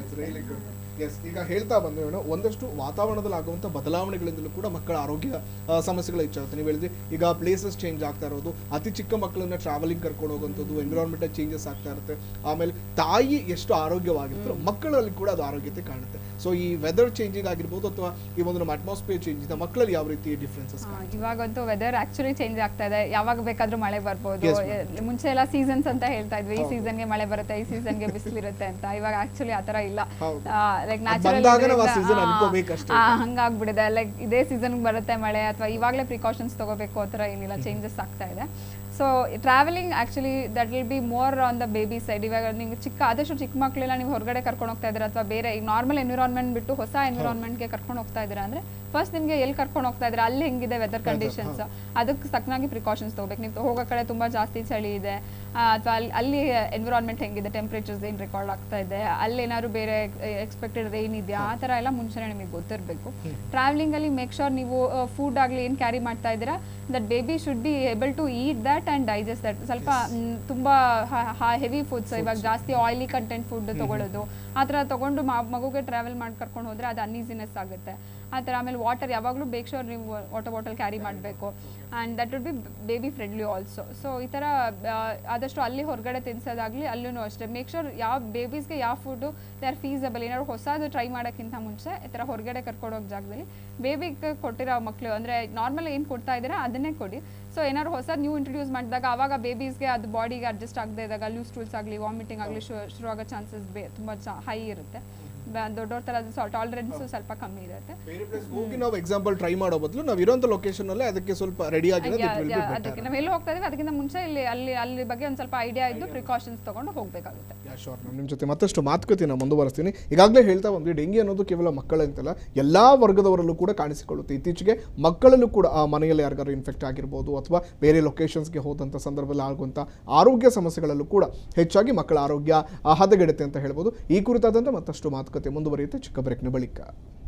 ಅಂತ ಎಸ್ ಈಗ ಹೇಳ್ತಾ ಬಂದೇವೇನೋ ಒಂದಷ್ಟು ವಾತಾವರಣದಲ್ಲಿ ಆಗುವಂಥ ಬದಲಾವಣೆಗಳಿಂದಲೂ ಕೂಡ ಮಕ್ಕಳ ಆರೋಗ್ಯ ಆ, ಸಮಸ್ಯೆಗಳು ಹೆಚ್ಚಾಗುತ್ತೆ ನೀವು ಹೇಳಿದ್ರಿ ಈಗ ಪ್ಲೇಸಸ್ ಚೇಂಜ್ ಆಗ್ತಾ ಇರೋದು ಅತಿ ಚಿಕ್ಕ ಮಕ್ಕಳನ್ನ ಟ್ರಾವೆಲಿಂಗ್ ಕರ್ಕೊಂಡು ಹೋಗುವಂಥದ್ದು ಎನ್ವಿರಾನ್ಮೆಂಟಲ್ ಚೇಂಜಸ್ ಆಗ್ತಾ ಇರುತ್ತೆ ಆಮೇಲೆ ತಾಯಿ ಎಷ್ಟು ಆರೋಗ್ಯವಾಗಿರ್ತಾರೋ ಮಕ್ಕಳಲ್ಲಿ ಕೂಡ ಅದು ಆರೋಗ್ಯತೆ ಕಾಣುತ್ತೆ ಸೊ ಈ ವೆದರ್ ಚೇಂಜಿಂಗ್ ಆಗಿರ್ಬೋದು ಅಥವಾ ಈ ಒಂದು ನಮ್ಮ ಅಟ್ಮಾಸ್ಫಿಯರ್ ಚೇಂಜ್ ಇದೆ ಮಕ್ಕಳಲ್ಲಿ ಯಾವ ರೀತಿ ಡಿಫ್ರೆನ್ಸಸ್ ಆ, ಇವಾಗಂತೂ ವೆದರ್ ಆಕ್ಚುಲಿ ಚೇಂಜ್ ಆಗ್ತಾ ಇದೆ ಯಾವಾಗ ಬೇಕಾದ್ರೂ ಮಳೆ ಬರ್ಬೋದು Yes, ಎ- ಮುಂಚೆ ಎಲ್ಲ ಸೀಸನ್ಸ್ ಅಂತ ಹೇಳ್ತಾ ಇದ್ವಿ ಈ ಸೀಸನ್ಗೆ ಮಳೆ ಬರುತ್ತೆ ಈ ಸೀಸನ್ಗೆ ಬಿಸಿಲಿರುತ್ತೆ ಅಂತ ಇವಾಗ ಆಕ್ಚುಲಿ ಆ ಥರ ಇಲ್ಲ ಹೌದು. ಲೈಕ್ ಅದ್ ಬಂದಾಗ ನಾವು ಆ season ಅನ್ಕೋಬೇಕಷ್ಟೇ. ಹಂಗಾಗ್ಬಿಡಿದೆ ಲೈಕ್ ಇದೇ ಸೀಸನ್ ಬರುತ್ತೆ ಮಳೆ ಅಥವಾ ಇವಾಗಲೇ ಪ್ರಿಕಾಷನ್ಸ್ ತಗೋಬೇಕು ಆ ಥರ ಏನಿಲ್ಲ ಚೇಂಜಸ್ ಆಗ್ತಾ ಇದೆ so traveling actually that will be more on the baby side ಇವಾಗ ನೀವು ಚಿಕ್ಕ ಆದಷ್ಟು ಚಿಕ್ಕ ಮಕ್ಕಳೆಲ್ಲ ನೀವು ಹೊರಗಡೆ ಕರ್ಕೊಂಡು ಹೋಗ್ತಾ ಇದ್ದೀರಾ ಅಥವಾ ಬೇರೆ ಈಗ ನಾರ್ಮಲ್ ಎನ್ವಿರಾನ್ಮೆಂಟ್ ಬಿಟ್ಟು ಹೊಸ ಎನ್ವಿರಾನ್ಮೆಂಟ್ಗೆ ಕರ್ಕೊಂಡು ಹೋಗ್ತಾ ಇದ್ದೀರಾ ಅಂದರೆ ಫಸ್ಟ್ ನಿಮಗೆ ಎಲ್ಲಿ ಕರ್ಕೊಂಡು ಹೋಗ್ತಾ ಇದ್ದೀರಾ ಅಲ್ಲಿ ಹೆಂಗಿದೆ ವೆದರ್ ಕಂಡೀಷನ್ಸ್ ಅದಕ್ಕೆ ತಕ್ಕನಾಗಿ ಪ್ರಿಕಾಷನ್ಸ್ ತೊಗೋಬೇಕು ನೀವು ಹೋಗೋ ಕಡೆ ತುಂಬ ಜಾಸ್ತಿ ಚಳಿ ಇದೆ ಅಥವಾ ಅಲ್ಲಿ ಅಲ್ಲಿ ಎನ್ವಿರಾನ್ಮೆಂಟ್ ಹೆಂಗಿದೆ ಟೆಂಪ್ರೇಚರ್ಸ್ ಏನು ರೆಕಾರ್ಡ್ ಆಗ್ತಾ ಇದೆ ಅಲ್ಲಿ ಏನಾದ್ರು ಬೇರೆ ಎಕ್ಸ್ಪೆಕ್ಟೆಡ್ ರೈನ್ ಇದೆಯಾ ಆ ಥರ ಎಲ್ಲ ಮುಂಚೆನೇ ನಿಮಗೆ ಗೊತ್ತಿರಬೇಕು ಟ್ರಾವೆಲಿಂಗಲ್ಲಿ ಮೇಕ್ ಶೋರ್ ನೀವು ಫುಡ್ ಆಗಲಿ ಏನು ಕ್ಯಾರಿ ಮಾಡ್ತಾ ಇದ್ದೀರಾ that baby should be able to eat that and digest that ಸ್ವಲ್ಪ ಮ್, ತುಂಬಾ ಹೆವಿ ಫುಡ್ಸ್ ಇವಾಗ ಜಾಸ್ತಿ ಆಯಿಲಿ ಕಂಟೆಂಟ್ ಫುಡ್ ತಗೊಳ್ಳೋದು ಆ ಥರ ತಗೊಂಡು ಮ- ಮಗುಗೆ ಟ್ರಾವೆಲ್ ಮಾಡಿ ಕರ್ಕೊಂಡು ಹೋದ್ರೆ ಅದು ಅನ್ಈಸಿನೆಸ್ ಆಗುತ್ತೆ ಆ ಥರ ಆಮೇಲೆ ವಾಟರ್ ಯಾವಾಗಲೂ ಬೇಕ್ ಶೋರ್ ನೀವು ವಾಟರ್ ಬಾಟಲ್ ಕ್ಯಾರಿ ಮಾಡಬೇಕು and that would be baby friendly also so ಈ ಥರ ಆ, ಆದಷ್ಟು ಅಲ್ಲಿ ಹೊರಗಡೆ ತಿನ್ಸೋದಾಗಲಿ ಅಲ್ಲೂ ಅಷ್ಟೇ ಮೇಕ್ ಶೋರ್ ಯಾವ ಬೇಬೀಸ್ಗೆ ಯಾವ ಫುಡ್ಡು ದೇ ಆರ್ ಫೀಸಬಲ್ ಏನಾದ್ರು ಹೊಸದು ಟ್ರೈ ಮಾಡೋಕ್ಕಿಂತ ಮುಂಚೆ ಈ ಥರ ಹೊರಗಡೆ ಕರ್ಕೊಂಡು ಹೋಗೋ ಜಾಗದಲ್ಲಿ ಬೇಬಿಗೆ ಕೊಟ್ಟಿರೋ ಮಕ್ಕಳು ಅಂದರೆ ನಾರ್ಮಲ್ ಏನು ಕೊಡ್ತಾ ಇದ್ದೀರಾ ಅದನ್ನೇ ಕೊಡಿ ಸೊ ಏನಾದ್ರು ಹೊಸ ನ್ಯೂ ಇಂಟ್ರೊಡ್ಯೂಸ್ ಮಾಡಿದಾಗ ಆವಾಗ ಬೇಬೀಸ್ಗೆ ಅದು ಬಾಡಿಗೆ ಅಡ್ಜಸ್ಟ್ ಆಗದೆ ಇದ್ದಾಗ ಲೂಸ್ ಟೂಲ್ಸ್ ಆಗಲಿ ವಾಮಿಟಿಂಗ್ ಆಗಲಿ ಶು ಶುರು ಆಗೋ ಚಾನ್ಸಸ್ ಬೇ ತುಂಬ ಹೈ ಇರುತ್ತೆ ಬ- ದೊಡ್ಡವ್ರ ಥರ ಅದು ಟಾಲರೆನ್ಸು ಸ್ವಲ್ಪ ಕಮ್ಮಿ ಇರುತ್ತೆ ಬೇರೆ ಪ್ಲೇಸ್ ಹೋಗಿ ನಾವು ಎಕ್ಸಾಂಪಲ್ ಟ್ರೈ ಮಾಡೋ ಬದಲು ನಾವು ಇರೋಂಥ ಲೊಕೇಶನ್ ಅಲ್ಲೇ ಅದಕ್ಕೆ ಸ್ವಲ್ಪ ರೆಡಿ ಆಗಿರೋದು ಯಾ- it will be yeah- better. ಅದಕ್ಕೆ ನಾವು ಎಲ್ಲಿ ಹೋಗ್ತಾ ಇದೀವಿ ಅದಕ್ಕಿಂತ ಮುಂಚೆ ಇಲ್ಲಿ ಅಲ್ಲಿ ಅಲ್ಲಿ ಬಗ್ಗೆ ಒಂದು ಸ್ವಲ್ಪ ಐಡಿಯಾ ಇದ್ದು ಪ್ರಿಕಾಷನ್ಸ್ ತಗೊಂಡು ಹೋಗಬೇಕಾಗುತ್ತೆ ಯಾ ಶೋರ್ ನಾನು ನಿಮ್ಮ ಜೊತೆ ಮತ್ತಷ್ಟು ಮಾತುಕತೆನ ಮುಂದುವರಿಸ್ತೀನಿ ಈಗಾಗಲೇ ಹೇಳ್ತಾ ಬಂದ್ವಿ ಡೆಂಗಿ ಅನ್ನೋದು ಕೇವಲ ಮಕ್ಕಳಂತಲ್ಲ ಎಲ್ಲ ವರ್ಗದವರಲ್ಲೂ ಕೂಡ ಕಾಣಿಸಿಕೊಳ್ಳುತ್ತೆ ಇತ್ತೀಚೆಗೆ ಮಕ್ಕಳಲ್ಲೂ ಕೂಡ ಆ ಮನೆಯಲ್ಲಿ ಯಾರಿಗಾರು ಇನ್ಫೆಕ್ಟ್ ಆಗಿರ್ಬೋದು ಅಥವಾ ಬೇರೆ ಲೊಕೇಶನ್ಸ್ಗೆ ಹೋದಂಥ ಸಂದರ್ಭದಲ್ಲಿ ಆಗುವಂಥ ಆರೋಗ್ಯ ಸಮಸ್ಯೆಗಳಲ್ಲೂ ಕೂಡ ಹೆಚ್ಚಾಗಿ ಮಕ್ಕಳ ಆರೋಗ್ಯ ಆ, ಹದಗೆಡುತ್ತೆ ಅಂತ ಹೇಳ್ಬೋದು ಈ ಕುರಿತಾದಂಥ ಮತ್ತಷ್ಟು ಮಾತುಕತೆ ಮುಂದುವರಿಯುತ್ತೆ ಚಿಕ್ಕ ಬ್ರೇಕ್ನ ಬಳಿಕ